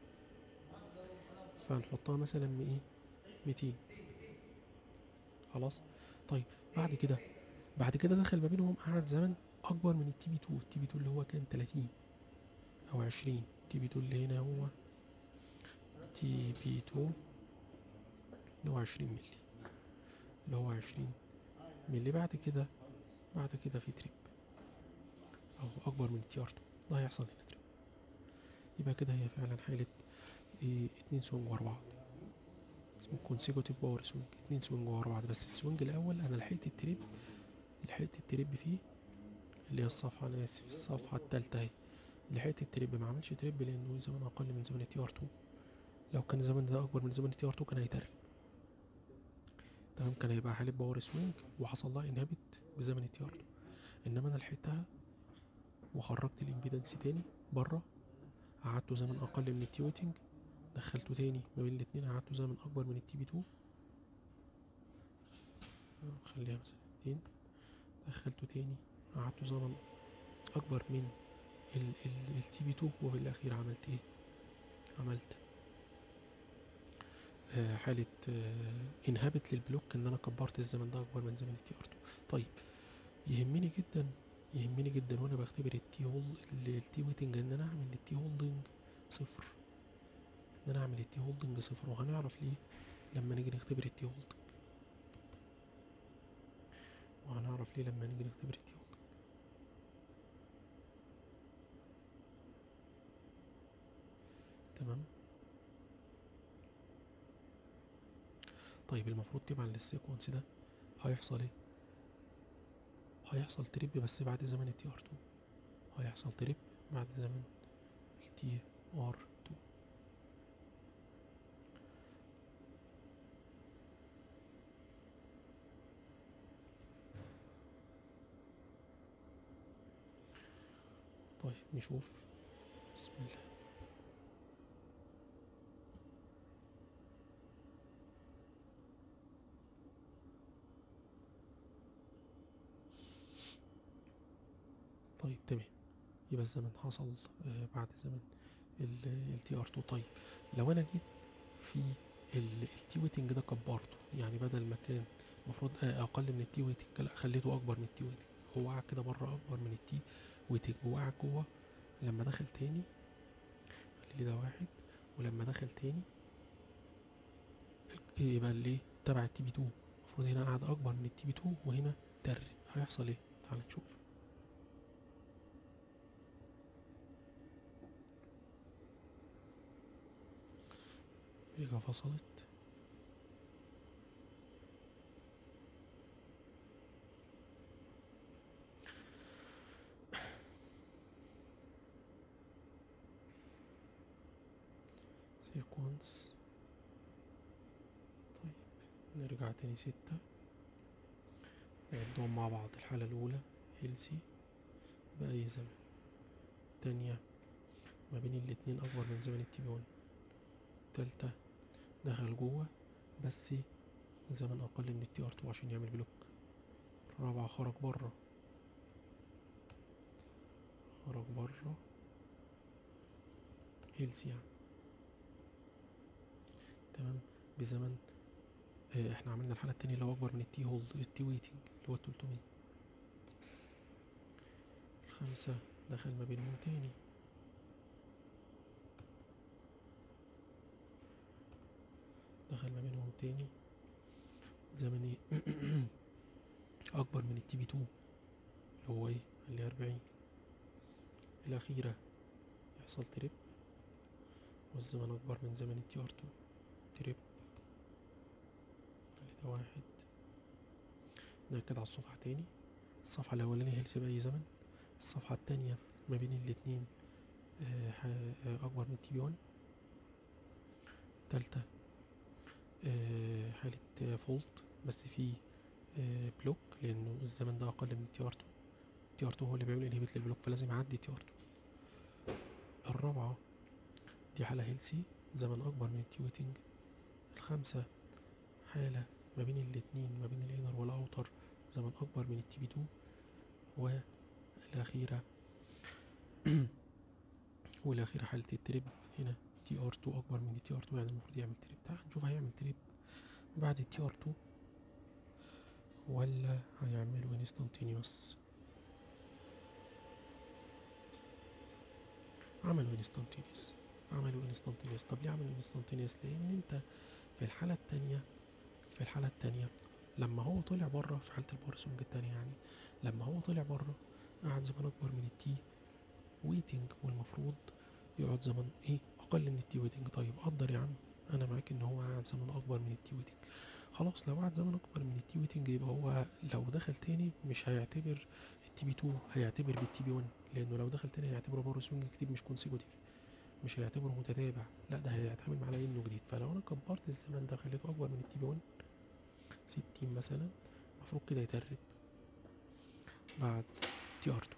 فنحطها مثلا من إيه ميتين خلاص طيب بعد كده بعد كده دخل ما بينهم قعد زمن اكبر من التي بي 2 التي بي 2 اللي هو كان 30 او 20 التي بي 2 اللي هنا هو تي بي 2 اللي هو 20 مللي اللي هو 20 مللي بعد كده بعد كده في تريب او اكبر من التي ار 2 ده هيحصل هنا تريب يبقى كده هي فعلا حالة إيه اتنين سوينج ورا بعض اسمه consecutive باور سوينج اتنين سوينج ورا بعض بس السوينج الاول انا لحقت التريب لحقت التريب فيه اللي هي الصفحة انا اسف الصفحة التالتة اهي لحقت التريب ما عملش تريب لانه زمن اقل من زمن التي ار 2 لو كان الزمن ده اكبر من زمن التي ار 2 كان هيترب تمام كان هيبقى حالة باور سوينج وحصل لها انهبت بزمن التي ار 2 انما انا لحقتها وخرجت الامبيدنس تاني بره قعدته زمن اقل من التي ويتنج دخلته تاني ما بين الاتنين قعدته زمن اكبر من التي بي 2 خليها مثلا اتنين دخلته تاني قعدته زمن اكبر من التي بي 2 وفي الاخير عملت ايه عملت آه حالة آه انهبت للبلوك ان انا كبرت الزمن ده اكبر من زمن التي ار 2 طيب يهمني جدا يهمني جدا وانا بختبر التي هولد التي ويتنج ان انا اعمل التي هولدنج صفر ان انا اعمل التي هولدنج صفر وهنعرف ليه لما نيجي نختبر التي هولدنج وهنعرف ليه لما نيجي نختبر التي هولدنج تمام طيب المفروض تبعا للسيكونس ده هيحصل ايه هيحصل تريب بس بعد زمن التي ار 2 هيحصل تريب بعد زمن التي ار 2 طيب نشوف بسم الله طيب تمام يبقى الزمن حصل آه بعد زمن التي ار 2 طيب لو انا جيت في التي ويتنج ده كبرته يعني بدل ما كان المفروض اقل من التي ويتنج لا خليته اكبر من التي ويتنج هو قعد كده مره اكبر من التي ويتنج وقعد جوه لما دخل تاني خلي ده واحد ولما دخل تاني يبقى اللي تبع التي بي 2 المفروض هنا قعد اكبر من التي بي 2 وهنا تر هيحصل ايه تعال نشوف رجع فصلت سيكونس طيب نرجع تاني ستة نعدهم مع بعض الحالة الأولى هيلسي بأي زمن تانية ما بين الاتنين أكبر من زمن التي بي 1 تالتة دخل جوه بس زمن أقل من التي ار 2 عشان يعمل بلوك الرابعة خرج بره خرج بره هيلسي يعني تمام بزمن اه احنا عملنا الحالة التانية اللي هو أكبر من التي هولد التي ويتنج اللي هو التلتمية الخمسة دخل ما بينهم تاني دخل ما بينهم تاني زمن ايه أكبر من التي بي 2 اللي هو ايه اللي أربعين الأخيرة يحصل تريب والزمن أكبر من زمن التي ار 2 تريب ده واحد نأكد على الصفحة تاني الصفحة الأولانية هيلث بأي زمن الصفحة التانية ما بين الاتنين آه أكبر من تي بي 1 تالتة آه حالة فولت بس في آه بلوك لأنه الزمن ده أقل من التي ار 2 التي ار 2 هو اللي بيعمل انهبيت للبلوك فلازم يعدي تي ار 2 الرابعة دي حالة هيلسي زمن أكبر من التي ويتنج الخامسة حالة ما بين الاتنين ما بين الانر والاوتر زمن اكبر من التي بي 2 والاخيرة والاخيرة حالة التريب هنا تي ار 2 اكبر من التي ار 2 يعني المفروض يعمل تريب تعال نشوف هيعمل تريب بعد التي ار 2 ولا هيعمله انستانتينيوس عملوا انستانتينيوس عملوا انستانتينيوس طب ليه عملوا انستانتينيوس لان انت في الحالة التانية في الحالة التانية لما هو طلع بره في حالة الباور سوينج التانية يعني لما هو طلع بره قعد زمن اكبر من التي ويتنج والمفروض يقعد زمن ايه اقل من التي ويتنج طيب قدر يا عم انا معاك ان هو قعد زمن اكبر من التي ويتنج خلاص لو قعد زمن اكبر من التي ويتنج يبقى هو لو دخل تاني مش هيعتبر التي بي 2 هيعتبر بالتي بي 1 لانه لو دخل تاني هيعتبره باور سوينج جديد مش كونسيكوتيف مش هيعتبره متتابع لا ده هيتعامل على انه جديد فلو انا كبرت الزمن ده خليته اكبر من التي بي 1 60 مثلا المفروض كده يترب بعد تي ار 2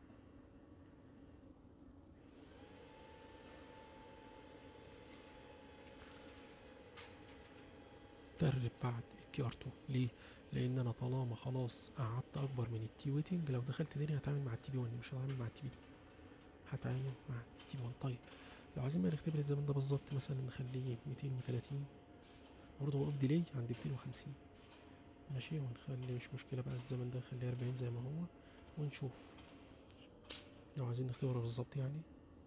ترب بعد التي ار 2 ليه لان انا طالما خلاص قعدت اكبر من التي ويتنج لو دخلت تاني هتعامل مع التي بي 1 مش هتعامل مع التي بي 2 هتعامل مع التي بي 1 طيب لو عايزين بقى نختبر الزمن ده بالظبط مثلا نخليه 230 برضه هو اوف ديلي عند 250 ماشي ونخلي مش مشكلة بقى الزمن ده نخليه 40 زي ما هو ونشوف لو عايزين نختبره بالظبط يعني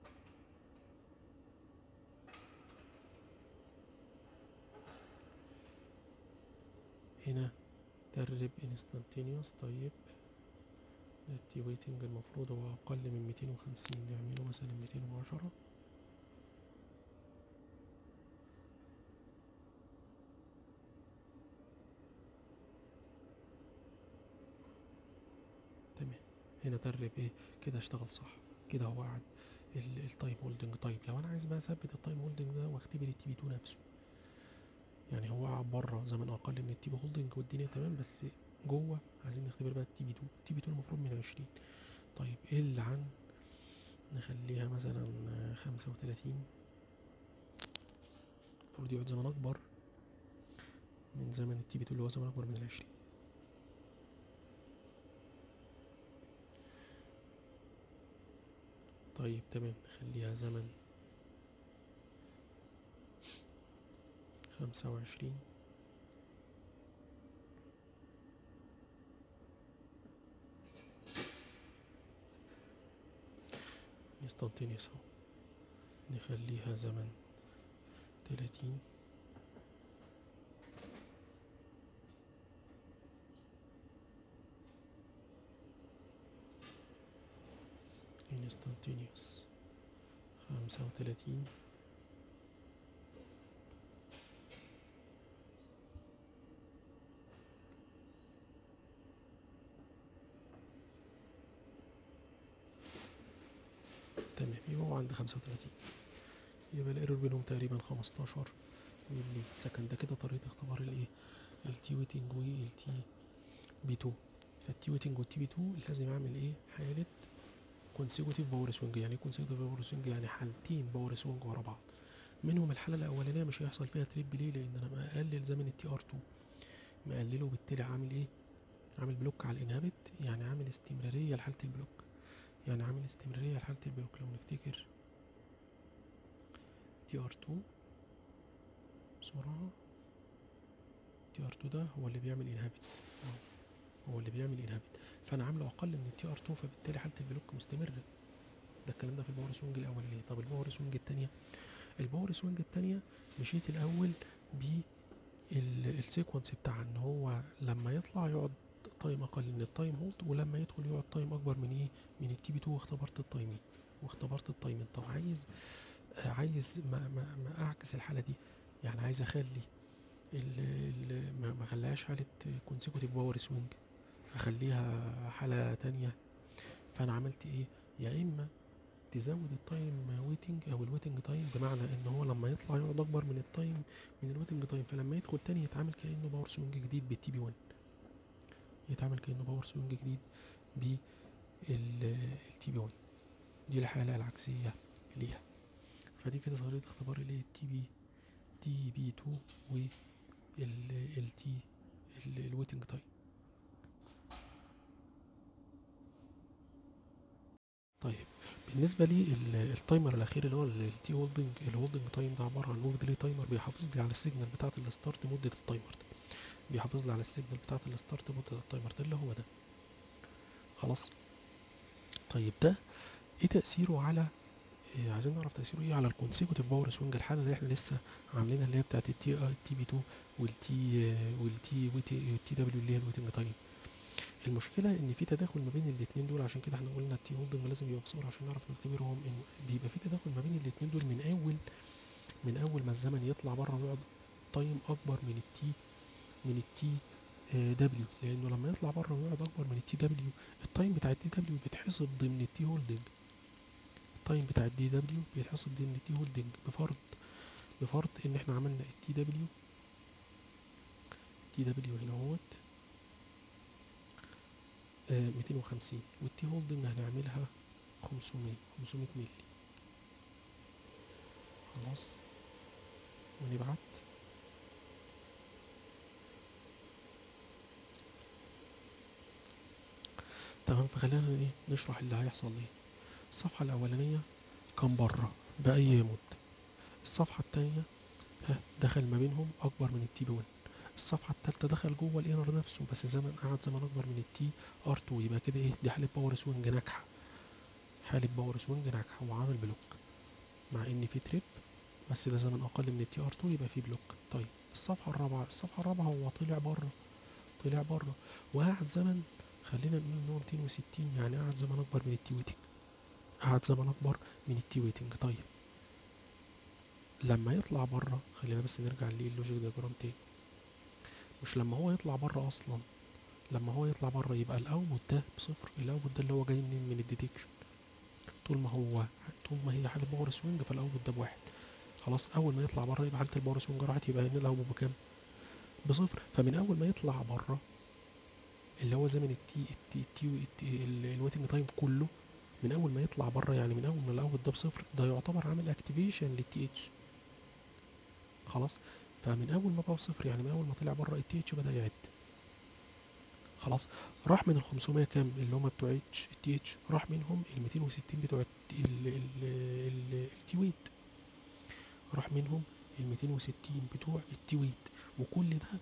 هنا ترب انستانتينيوس طيب التي ويتنج المفروض هو اقل من 250 نعمله مثلا 210 تمام هنا ترب ايه كده اشتغل صح كده هو قعد ال- التايم هولدنج طيب لو انا عايز بقى اثبت التايم هولدنج ده واختبر التي بي 2 نفسه يعني هو قعد بره زمن اقل من التي بي هولدنج والدنيا تمام بس جوه عايزين نختبر بقى التي بي 2 التي بي 2 المفروض من 20 طيب ايه اللي عن نخليها مثلا خمسة وتلاتين المفروض يقعد زمن اكبر من زمن التي بي 2 اللي هو زمن اكبر من العشرين طيب تمام نخليها زمن خمسة وعشرين انستانتينيوس اهو نخليها زمن تلاتين انستانتينيوس خمسة وتلاتين تمام يبقى هو عند خمسة وتلاتين يبقى الايرور بينهم تقريبا خمستاشر ملي سكند ده كده طريقة اختبار الايه التي ويتنج والتي بي 2 فالتي ويتنج والتي بي 2 لازم اعمل ايه حالة كونسيكوتيف باور سوينج يعني ايه كونسيكوتيف باور سوينج يعني حالتين باور سوينج ورا بعض منهم الحالة الأولانية مش هيحصل فيها تريب ليه لأن أنا مقلل زمن التي ار 2 مقلله وبالتالي عامل ايه عامل بلوك على الانهبت يعني عامل استمرارية لحالة البلوك يعني عامل استمرارية لحالة البلوك لو نفتكر تي ار 2 بسرعة تي ار 2 ده هو اللي بيعمل انهبت هو اللي بيعمل انهبت فانا عامله اقل من التي ار 2 فبالتالي حالة البلوك مستمرة ده الكلام ده في الباور سوينج الاولانية طب الباور سوينج التانية الباور سوينج التانية مشيت الاول بالسيكونس بتاع ان هو لما يطلع يقعد تايم اقل من التايم هولد ولما يدخل يقعد تايم اكبر من ايه من التي بي 2 واختبرت التايمين واختبرت التايمين طب عايز آه، عايز ما, ما, ما اعكس الحاله دي يعني عايز اخلي ال ال ما ما اخليهاش حاله كونسيكوتيف باور سوينج اخليها حاله تانية فانا عملت ايه يا اما تزود التايم ويتنج او الويتنج تايم بمعنى ان هو لما يطلع يقعد اكبر من التايم من الويتنج تايم فلما يدخل تاني يتعامل كانه باور سوينج جديد بالتي بي 1 يتعامل كانه باور سوينج جديد بالتي بي 1 دي الحاله العكسيه ليها فدي كده طريقه اختبار الايه التي بي تي بي 2 والتي الويتنج تايم طيب بالنسبه لي ال- التايمر الاخير اللي هو التي هولدنج الهولدنج تايم ده عباره عن اوف ديلي تايمر بيحافظ لي على السيجنال بتاعه الستارت مده التايمر ده بيحافظ لي على السيجنال بتاعه الستارت مده التايمر ده اللي هو ده خلاص طيب ده ايه تاثيره على إيه عايزين نعرف تأثيره ايه على الكونسيكوتيف باور سوينج الحالة اللي احنا لسه عاملينها اللي هي بتاعت التي التي بي 2 والتي والتي والتي دبليو اللي هي الويتنج تايم المشكلة ان في تداخل ما بين الاتنين دول عشان كده احنا قلنا التي هولدنج لازم يبقى بصفر عشان نعرف نختبرهم ان بيبقى في تداخل ما بين الاتنين دول من اول من اول ما الزمن يطلع بره ويقعد تايم اكبر من التي من التي دبليو لانه لما يطلع بره ويقعد اكبر من التي دبليو التايم بتاع التي دبليو بيتحسب ضمن التي هولدنج التايم بتاع الدي دبليو بيتحسب ضمن التي هولدنج بفرض بفرض ان احنا عملنا التي دبليو التي دبليو هنا اهوت آه 250 والتي هولدنج هنعملها 500 500 مللي خلاص ونبعت تمام فخلينا ايه نشرح اللي هيحصل ايه الصفحة الأولانية كان بره بأي مدة الصفحة التانية ها دخل ما بينهم أكبر من التي بي 1 الصفحة التالتة دخل جوه الانر نفسه بس زمن قعد زمن أكبر من التي ار 2 يبقى كده ايه دي حالة باور سوينج ناجحة حالة باور سوينج ناجحة وعامل بلوك مع ان في تريب بس ده زمن أقل من التي ار 2 يبقى في بلوك طيب الصفحة الرابعة الصفحة الرابعة هو طلع بره طلع بره وقعد زمن خلينا نقول ان هو 260 يعني قعد زمن أكبر من التي ويتنج قعد زمن أكبر من التي ويتنج طيب لما يطلع بره خلينا بس نرجع للوجيك دياجرام تاني مش لما هو يطلع بره اصلا لما هو يطلع بره يبقى الاوتبوت ده بصفر الاوتبوت ده اللي هو جاي منين من الديتكشن طول ما هو طول ما هي حاله باور سوينج فالاوتبوت ده بواحد خلاص اول ما يطلع بره يبقى حاله الباور سوينج راحت يبقى هنا الاوتبوت بكام بصفر فمن اول ما يطلع بره اللي هو زمن التي التي التي الويتنج تايم كله من اول ما يطلع بره يعني من اول ما الاوتبوت ده بصفر ده يعتبر عامل اكتيفيشن للتي اتش خلاص فمن اول ما بقى بصفر يعني من اول ما طلع بره التي اتش بدا يعد خلاص راح من ال 500 كام اللي هم بتوع اتش التي اتش راح منهم ال 260 بتوع التي ويت راح منهم ال 260 بتوع التي ويت وكل ده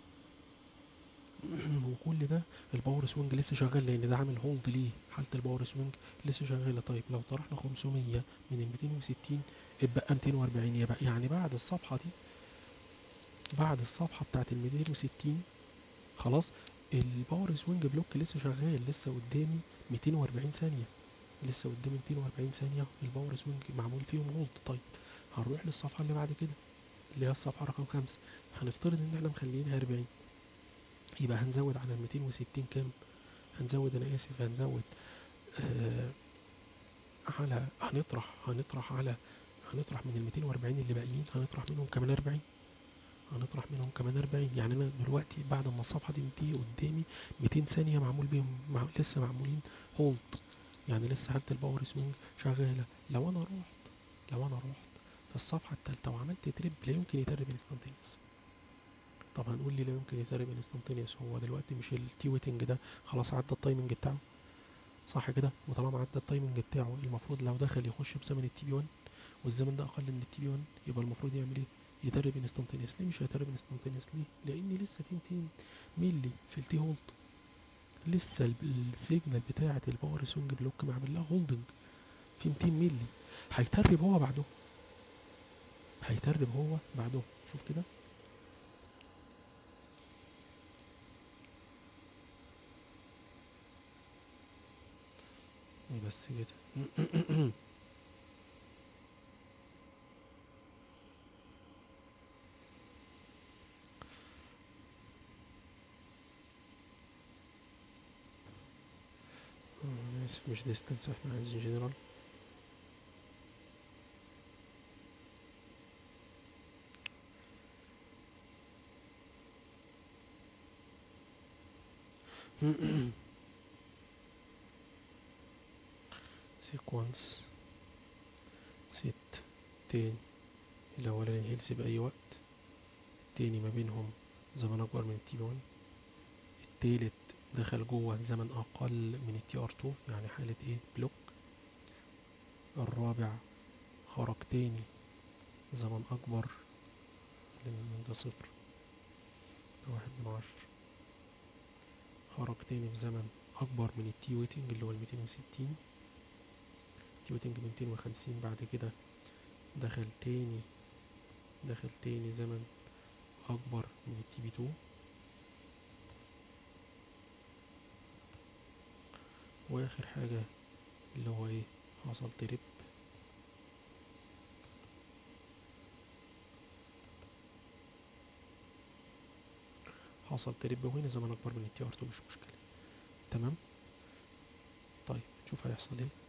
وكل ده الباور سوينج لسه شغال لان ده عامل هولد ليه حاله الباور سوينج لسه شغاله طيب لو طرحنا 500 من ال 260 اتبقى 240 يبقى يعني بعد الصفحه دي بعد الصفحه بتاعت ال 260 خلاص الباور سوينج بلوك لسه شغال لسه قدامي 240 ثانيه لسه قدامي 240 ثانيه الباور سوينج معمول فيهم هولد طيب هنروح للصفحه اللي بعد كده اللي هي الصفحه رقم خمسة هنفترض ان احنا مخلينها 40 يبقى هنزود على ال 260 كام هنزود انا اسف هنزود آه على هنطرح هنطرح على هنطرح من ال 240 اللي باقيين هنطرح منهم كمان 40 هنطرح منهم كمان 40 يعني انا دلوقتي بعد ما الصفحه دي تنتهي قدامي 200 ثانيه معمول بيهم مع لسه معمولين هولد يعني لسه حاله الباور سوينج شغاله لو انا رحت لو انا رحت في الصفحه الثالثه وعملت تريب لا يمكن يترب انستنتينيوس طب هنقول لي لا يمكن يترب انستنتينيوس هو دلوقتي مش التي ويتنج ده خلاص عدى التايمنج بتاعه صح كده وطالما عدى التايمنج بتاعه المفروض لو دخل يخش بزمن التي بي 1 والزمن ده اقل من التي بي 1 يبقى المفروض يعمل ايه يترب انستنتينيوس ليه مش هيترب انستنتينيوس ليه لان لسه في 200 ملي في التي هولد لسه السيجنال بتاعه الباور سوينج بلوك معمل لها هولدنج في 200 ملي هيترب هو بعده هيترب هو بعده شوف كده بس كده انا اسف مش ديستنس احنا عايزين جنرال سيكونس ست تاني الأولاني هيلث بأي وقت التاني ما بينهم زمن أكبر من التي 1 التالت دخل جوه زمن أقل من التي ار 2 يعني حالة ايه بلوك الرابع خرج تاني زمن أكبر لأن ده صفر ده واحد من عشر خرج تاني بزمن أكبر من التي ويتنج اللي هو الميتين وستين تي ويتنج بميتين وخمسين بعد كده دخل تاني دخل تاني زمن اكبر من التي بي 2 واخر حاجة اللي هو ايه حصل تريب حصل تريب وهنا زمن اكبر من التي ار 2 مش مشكلة تمام طيب نشوف هيحصل ايه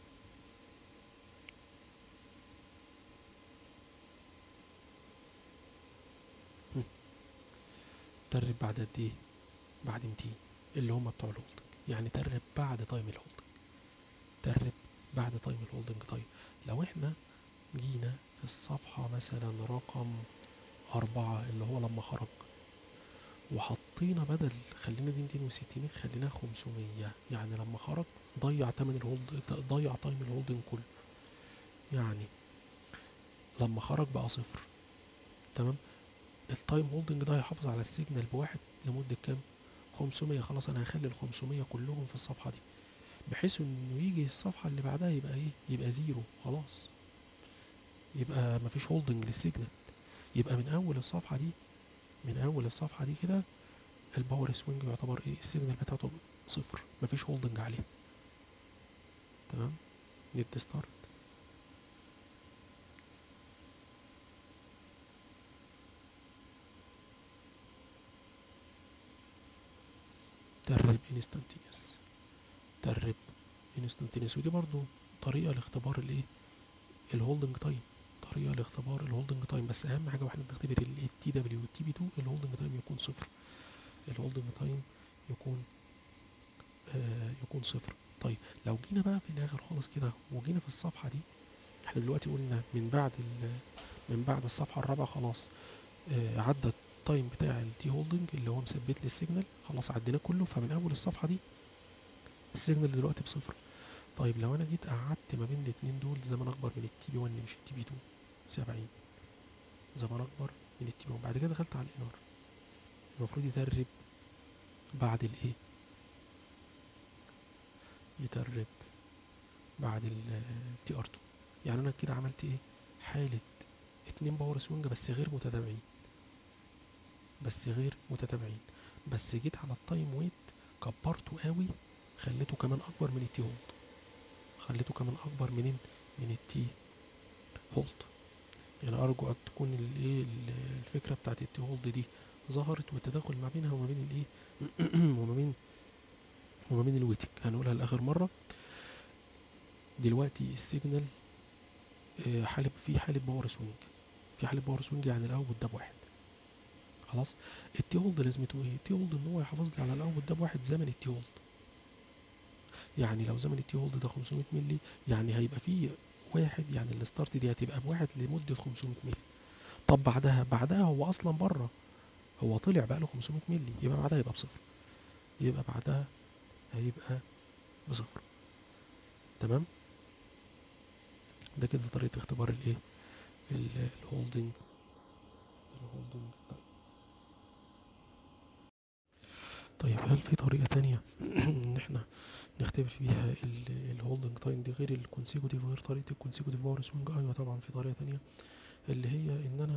هم. ترب بعد قد ايه بعد 200 اللي هم بتوع الهولدنج يعني ترب بعد تايم الهولدنج ترب بعد تايم الهولدنج طيب لو احنا جينا في الصفحة مثلا رقم أربعة اللي هو لما خرج وحطينا بدل خلينا دي 260 خليناها 500 يعني لما خرج ضيع تمن الهولد ضيع تايم الهولدنج كله يعني لما خرج بقى صفر تمام التايم هولدنج ده هيحافظ على السيجنال بواحد لمدة كام 500 خلاص انا هخلي ال 500 كلهم في الصفحة دي بحيث انه يجي الصفحة اللي بعدها يبقى ايه يبقى زيرو خلاص يبقى مفيش هولدنج للسيجنال يبقى من اول الصفحة دي من اول الصفحة دي كده الباور سوينج يعتبر ايه السيجنال بتاعته صفر مفيش هولدنج عليه تمام نت ستارت ترب انستانتينيوس ترب انستانتينيوس ودي برضو طريقة لاختبار الايه الهولدنج تايم طريقة لاختبار الهولدنج تايم بس اهم حاجة واحنا بنختبر التي دبليو والتي بي 2 الهولدنج تايم يكون صفر الهولدنج تايم يكون آه يكون صفر طيب لو جينا بقى في الاخر خالص كده وجينا في الصفحة دي احنا دلوقتي قلنا من بعد من بعد الصفحة الرابعة خلاص آه عدى التايم بتاع التي هولدنج اللي هو مثبت لي السيجنال خلاص عديناه كله فمن اول الصفحة دي السيجنال دلوقتي بصفر طيب لو انا جيت قعدت ما بين الاتنين دول زمن اكبر من التي بي 1 مش التي بي 2 70 زمن اكبر من التي بي 1 بعد كده دخلت على الانار المفروض يترب بعد الايه يترب بعد التي ار 2 يعني انا كده عملت ايه حالة اتنين باور سوينج بس غير متتابعين بس غير متتابعين بس جيت على التايم ويت كبرته قوي خليته كمان اكبر من التي هولد خليته كمان اكبر من من التي هولد يعني ارجو ان تكون الايه الفكره بتاعت التي هولد دي ظهرت والتداخل ما بينها وما بين الايه وما بين وما بين الويتنج هنقولها لاخر مره دلوقتي السيجنال حالة في حالة باور سوينج في حالة باور سوينج يعني الاوتبوت ده بواحد خلاص التي هولد لازمته ايه التي هولد ان هو يحافظ لي على الاوتبوت ده بواحد زمن التي هولد يعني لو زمن التي هولد ده 500 مللي يعني هيبقى فيه واحد يعني الستارت دي هتبقى بواحد لمدة 500 مللي طب بعدها بعدها هو اصلا بره هو طلع بقى له 500 مللي يبقى بعدها يبقى بصفر يبقى بعدها هيبقى بصفر تمام ده كده طريقة اختبار الايه الهولدنج الهولدنج طيب هل في طريقة تانية ان احنا نختبر فيها الهولدنج تايم دي غير الكونسيكوتيف غير طريقة الكونسيكوتيف باور سوينج ايوه طبعا في طريقة تانية اللي هي ان انا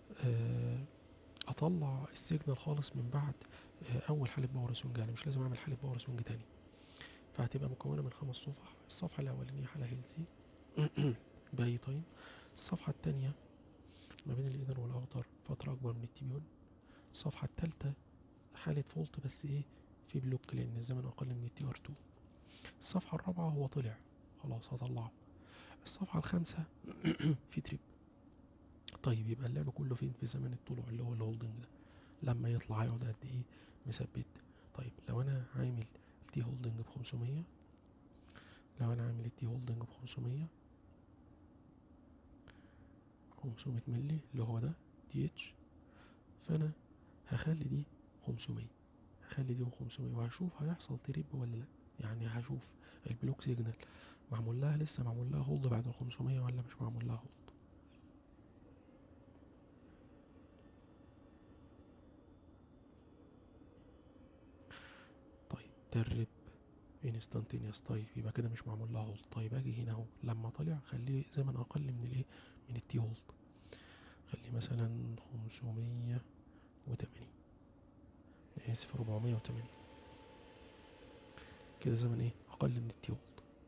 اطلع السيجنال خالص من بعد اول حالة باور سوينج يعني مش لازم اعمل حالة باور سوينج تاني فهتبقى مكونة من خمس صفح الصفحة الاولانية حالة هيلثي باي تايم الصفحة التانية ما بين الانر والاوتر فترة اكبر من التي بي 1 الصفحة التالتة حالة فولت بس ايه في بلوك لان الزمن اقل من التي ار 2 الصفحة الرابعة هو طلع خلاص هطلعه الصفحة الخامسة في تريب طيب يبقى اللعب كله فين في زمن الطلوع اللي هو الهولدنج ده لما يطلع هيقعد قد ايه مثبت طيب لو انا عامل التي هولدنج ب 500 لو انا عامل التي هولدنج ب 500 500 ملي اللي هو ده تي اتش فانا هخلي دي 500 هخلي دي 500 وهشوف هيحصل تريب ولا لا يعني هشوف البلوك سيجنال معمول لها لسه معمول لها هولد بعد ال 500 ولا مش معمول لها هولد طيب ترب انستانتينيوس طيب يبقى كده مش معمول لها هولد طيب اجي هنا اهو لما طلع خليه زمن اقل من الايه من التي هولد خليه مثلا خمسمية وتمانين اسف ربعمية وتمانين كده زمن ايه اقل من التي هولد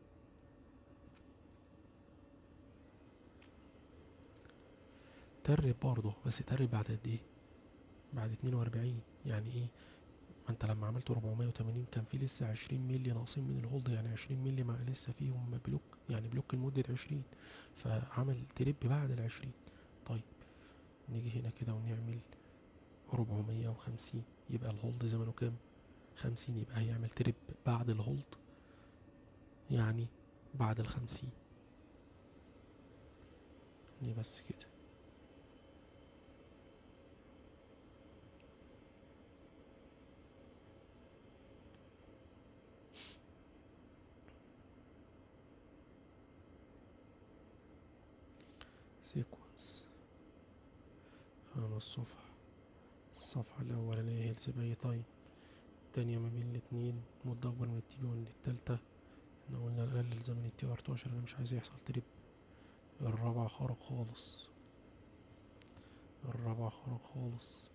ترب برضه بس ترب بعد قد ايه بعد اتنين واربعين يعني ايه ما انت لما عملت 480 كان في لسه 20 مللي ناقصين من الهولد يعني 20 مللي ما لسه فيهم بلوك يعني بلوك لمدة 20 فعمل تريب بعد ال 20 طيب نيجي هنا كده ونعمل 450 يبقى الهولد زمنه كام 50 يبقى هيعمل تريب بعد الهولد يعني بعد ال 50 دي بس كده سيكونس خمس صفح الصفحة الأولانية هيلث باي تايم التانية ما بين الاتنين مدة أكبر من التي بي ون التالتة احنا قلنا نقلل زمن التي ار تو عشان أنا مش عايز يحصل تريب الرابعة خرج خالص الرابعة خرج خالص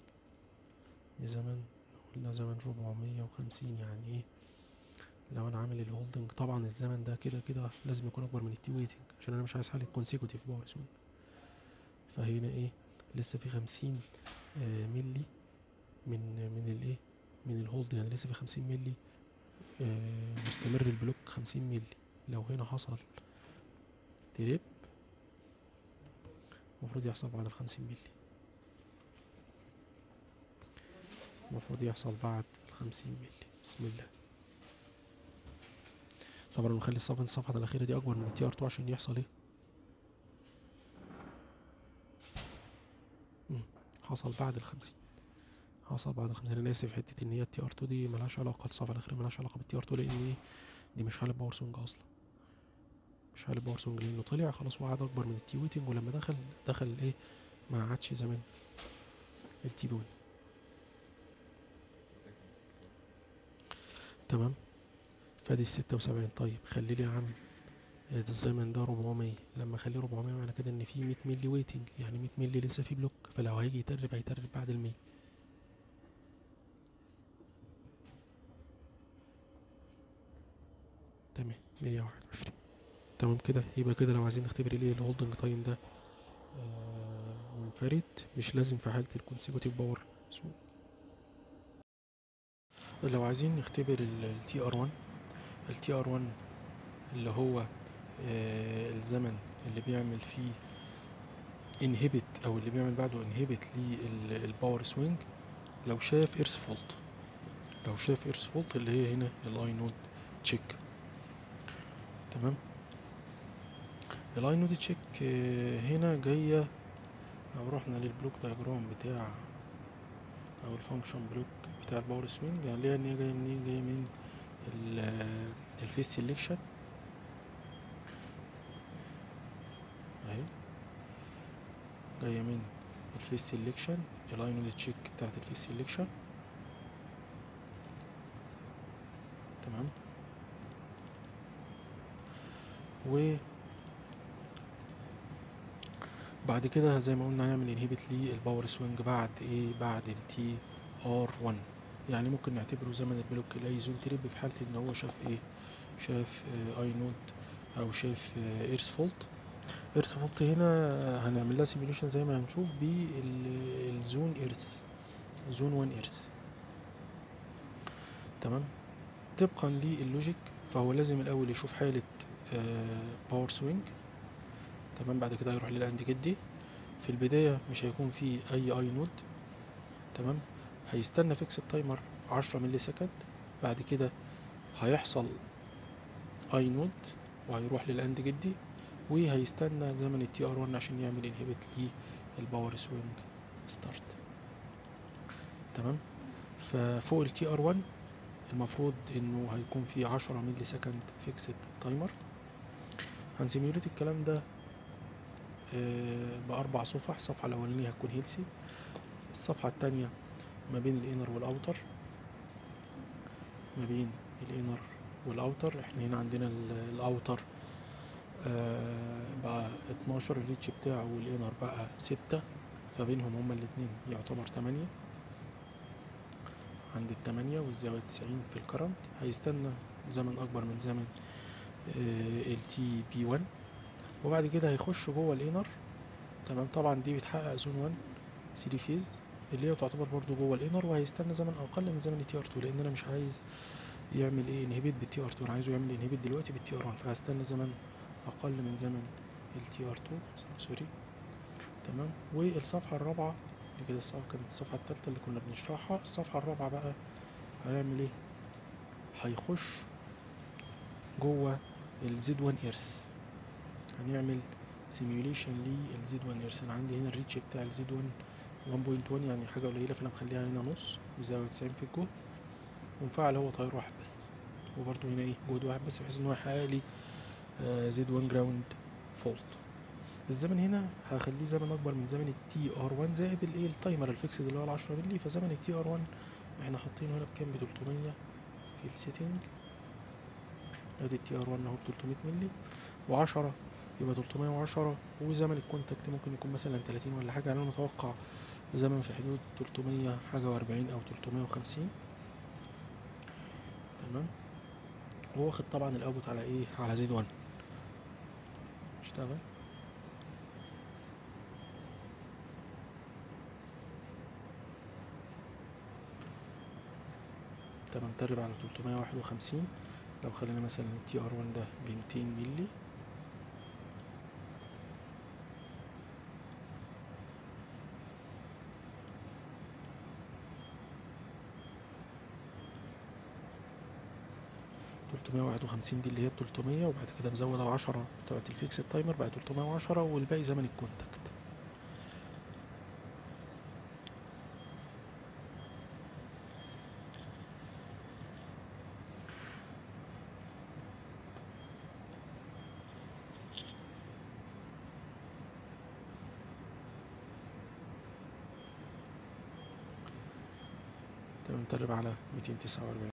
بزمن قلنا زمن ربعمية وخمسين يعني ايه لو انا عامل الهولدنج طبعا الزمن ده كده كده لازم يكون اكبر من التي ويتنج عشان انا مش عايز حالة كونسيكوتيف باور سوينج فهنا ايه لسه في خمسين آه ملي من من الايه من الهولد يعني لسه في خمسين ملي آه مستمر البلوك خمسين ملي لو هنا حصل تريب المفروض يحصل بعد الخمسين ملي المفروض يحصل بعد الخمسين ملي بسم الله طبعا نخلي الصفحة الصفحة الأخيرة دي أكبر من التي ار 2 عشان يحصل ايه مم. حصل بعد الخمسين حصل بعد الخمسين أنا آسف حتة إن هي التي ار 2 دي ملهاش علاقة الصفحة الأخيرة ملهاش علاقة بالتي ار 2 لأن ايه دي مش حالة باور سونج أصلا مش حالة باور سونج لأنه طلع خلاص وقعد أكبر من التي ويتنج ولما دخل دخل ايه ما عادش زمان التي بي تمام فادي الستة وسبعين طيب خلي لي يا عم ادي الزمن ده ربعمية لما اخليه ربعمية معنى كده ان في مية ملي ويتنج يعني مية ملي لسه في بلوك فلو هيجي يترب هيترب بعد المية تمام مية واحد وعشرين تمام كده يبقى كده لو عايزين نختبر الايه الهولدنج تايم ده آه منفرد مش لازم في حالة الكونسيكوتيف باور سوق لو عايزين نختبر التي ار 1 التي ار 1 اللي هو آه الزمن اللي بيعمل فيه انهبت او اللي بيعمل بعده انهبت للباور سوينج لو شاف ايرس فولت لو شاف ايرس فولت اللي هي هنا الاي نود تشيك تمام الاي نود تشيك آه هنا جايه لو رحنا للبلوك دايجرام بتاع او الفانكشن بلوك بتاع الباور سوينج هنلاقيها ان هي جايه منين جايه من الفيس سيلكشن اهي جايه من الفيس سيلكشن الاي نود تشيك بتاعت الفيس سيلكشن تمام و بعد كده زي ما قلنا هيعمل انهبت للباور سوينج بعد ايه بعد التي ار 1 يعني ممكن نعتبره زمن البلوك الاي زون تريب في حالة ان هو شاف ايه شاف آه اي نود او شاف آه ايرس فولت ايرس فولت هنا هنعمل لها سيميوليشن زي ما هنشوف بالزون ايرس زون 1 ايرس تمام طبقا للوجيك فهو لازم الاول يشوف حالة آه باور سوينج تمام بعد كده هيروح للاند جدي في البداية مش هيكون فيه اي اي نود تمام هيستنى فيكس التايمر عشرة ملي سكند بعد كده هيحصل اي نود وهيروح للاند جدي وهيستنى زمن التي ار 1 عشان يعمل انهبت للباور سوينج ستارت تمام فوق التي ار 1 المفروض انه هيكون في عشرة ملي سكند فيكس تايمر هنسيميوليت الكلام ده بأربع صفح الصفحة الأولانية هتكون هيلسي الصفحة التانية ما بين الانر والاوتر ما بين الانر والاوتر احنا هنا عندنا ال- الاوتر آه بقى 12 الريتش بتاعه والانر بقى 6 فبينهم هما الاتنين يعتبر 8 عند التمانية والزاوية 90 في الكرنت هيستنى زمن اكبر من زمن التي بي 1 وبعد كده هيخش جوه الانر تمام طبعا دي بتحقق زون 1 3 فيز اللي هي تعتبر برضو جوه الانر وهيستنى زمن اقل من زمن التي ار 2 لان انا مش عايز يعمل ايه انهبيت بالتي ار 2 انا عايزه يعمل انهبيت دلوقتي بالتي ار 1 فهستنى زمن اقل من زمن التي ار 2 سوري تمام والصفحه الرابعه دي كده الصفحه كانت الصفحه الثالثه اللي كنا بنشرحها الصفحه الرابعه بقى هيعمل ايه هيخش جوه الزد 1 ايرث هنعمل سيميوليشن للزد 1 ايرث انا عندي هنا الريتش بتاع الزد 1 1.1 يعني حاجه قليله فانا مخليها هنا نص بزاويه 90 في الجهد ومفعل هو تيار واحد بس وبرده هنا ايه جهد واحد بس بحيث ان هو يحقق لي زد 1 جراوند فولت الزمن هنا هخليه زمن اكبر من زمن التي ار 1 زائد الايه التايمر الفيكسد اللي هو ال 10 مللي فزمن التي ار 1 احنا حاطينه هنا بكام ب 300 في السيتنج ادي التي ار 1 اهو ب 300 مللي و10 يبقى 310 وزمن الكونتاكت ممكن يكون مثلا 30 ولا حاجه يعني انا متوقع زمن في حدود 300 حاجه و40 او 350 تمام واخد طبعا الاوتبوت على ايه على زد 1 اشتغل تمام تقرب على 351 لو خلينا مثلا التي ار 1 ده ب 200 مللي تلتمية واحد وخمسين دي اللي هي التلتمية وبعد كده مزود العشرة بتاعت الفيكس تايمر بقى تلتمية وعشرة والباقي زمن الكونتاكت تمام تقرب على ميتين تسعة وأربعين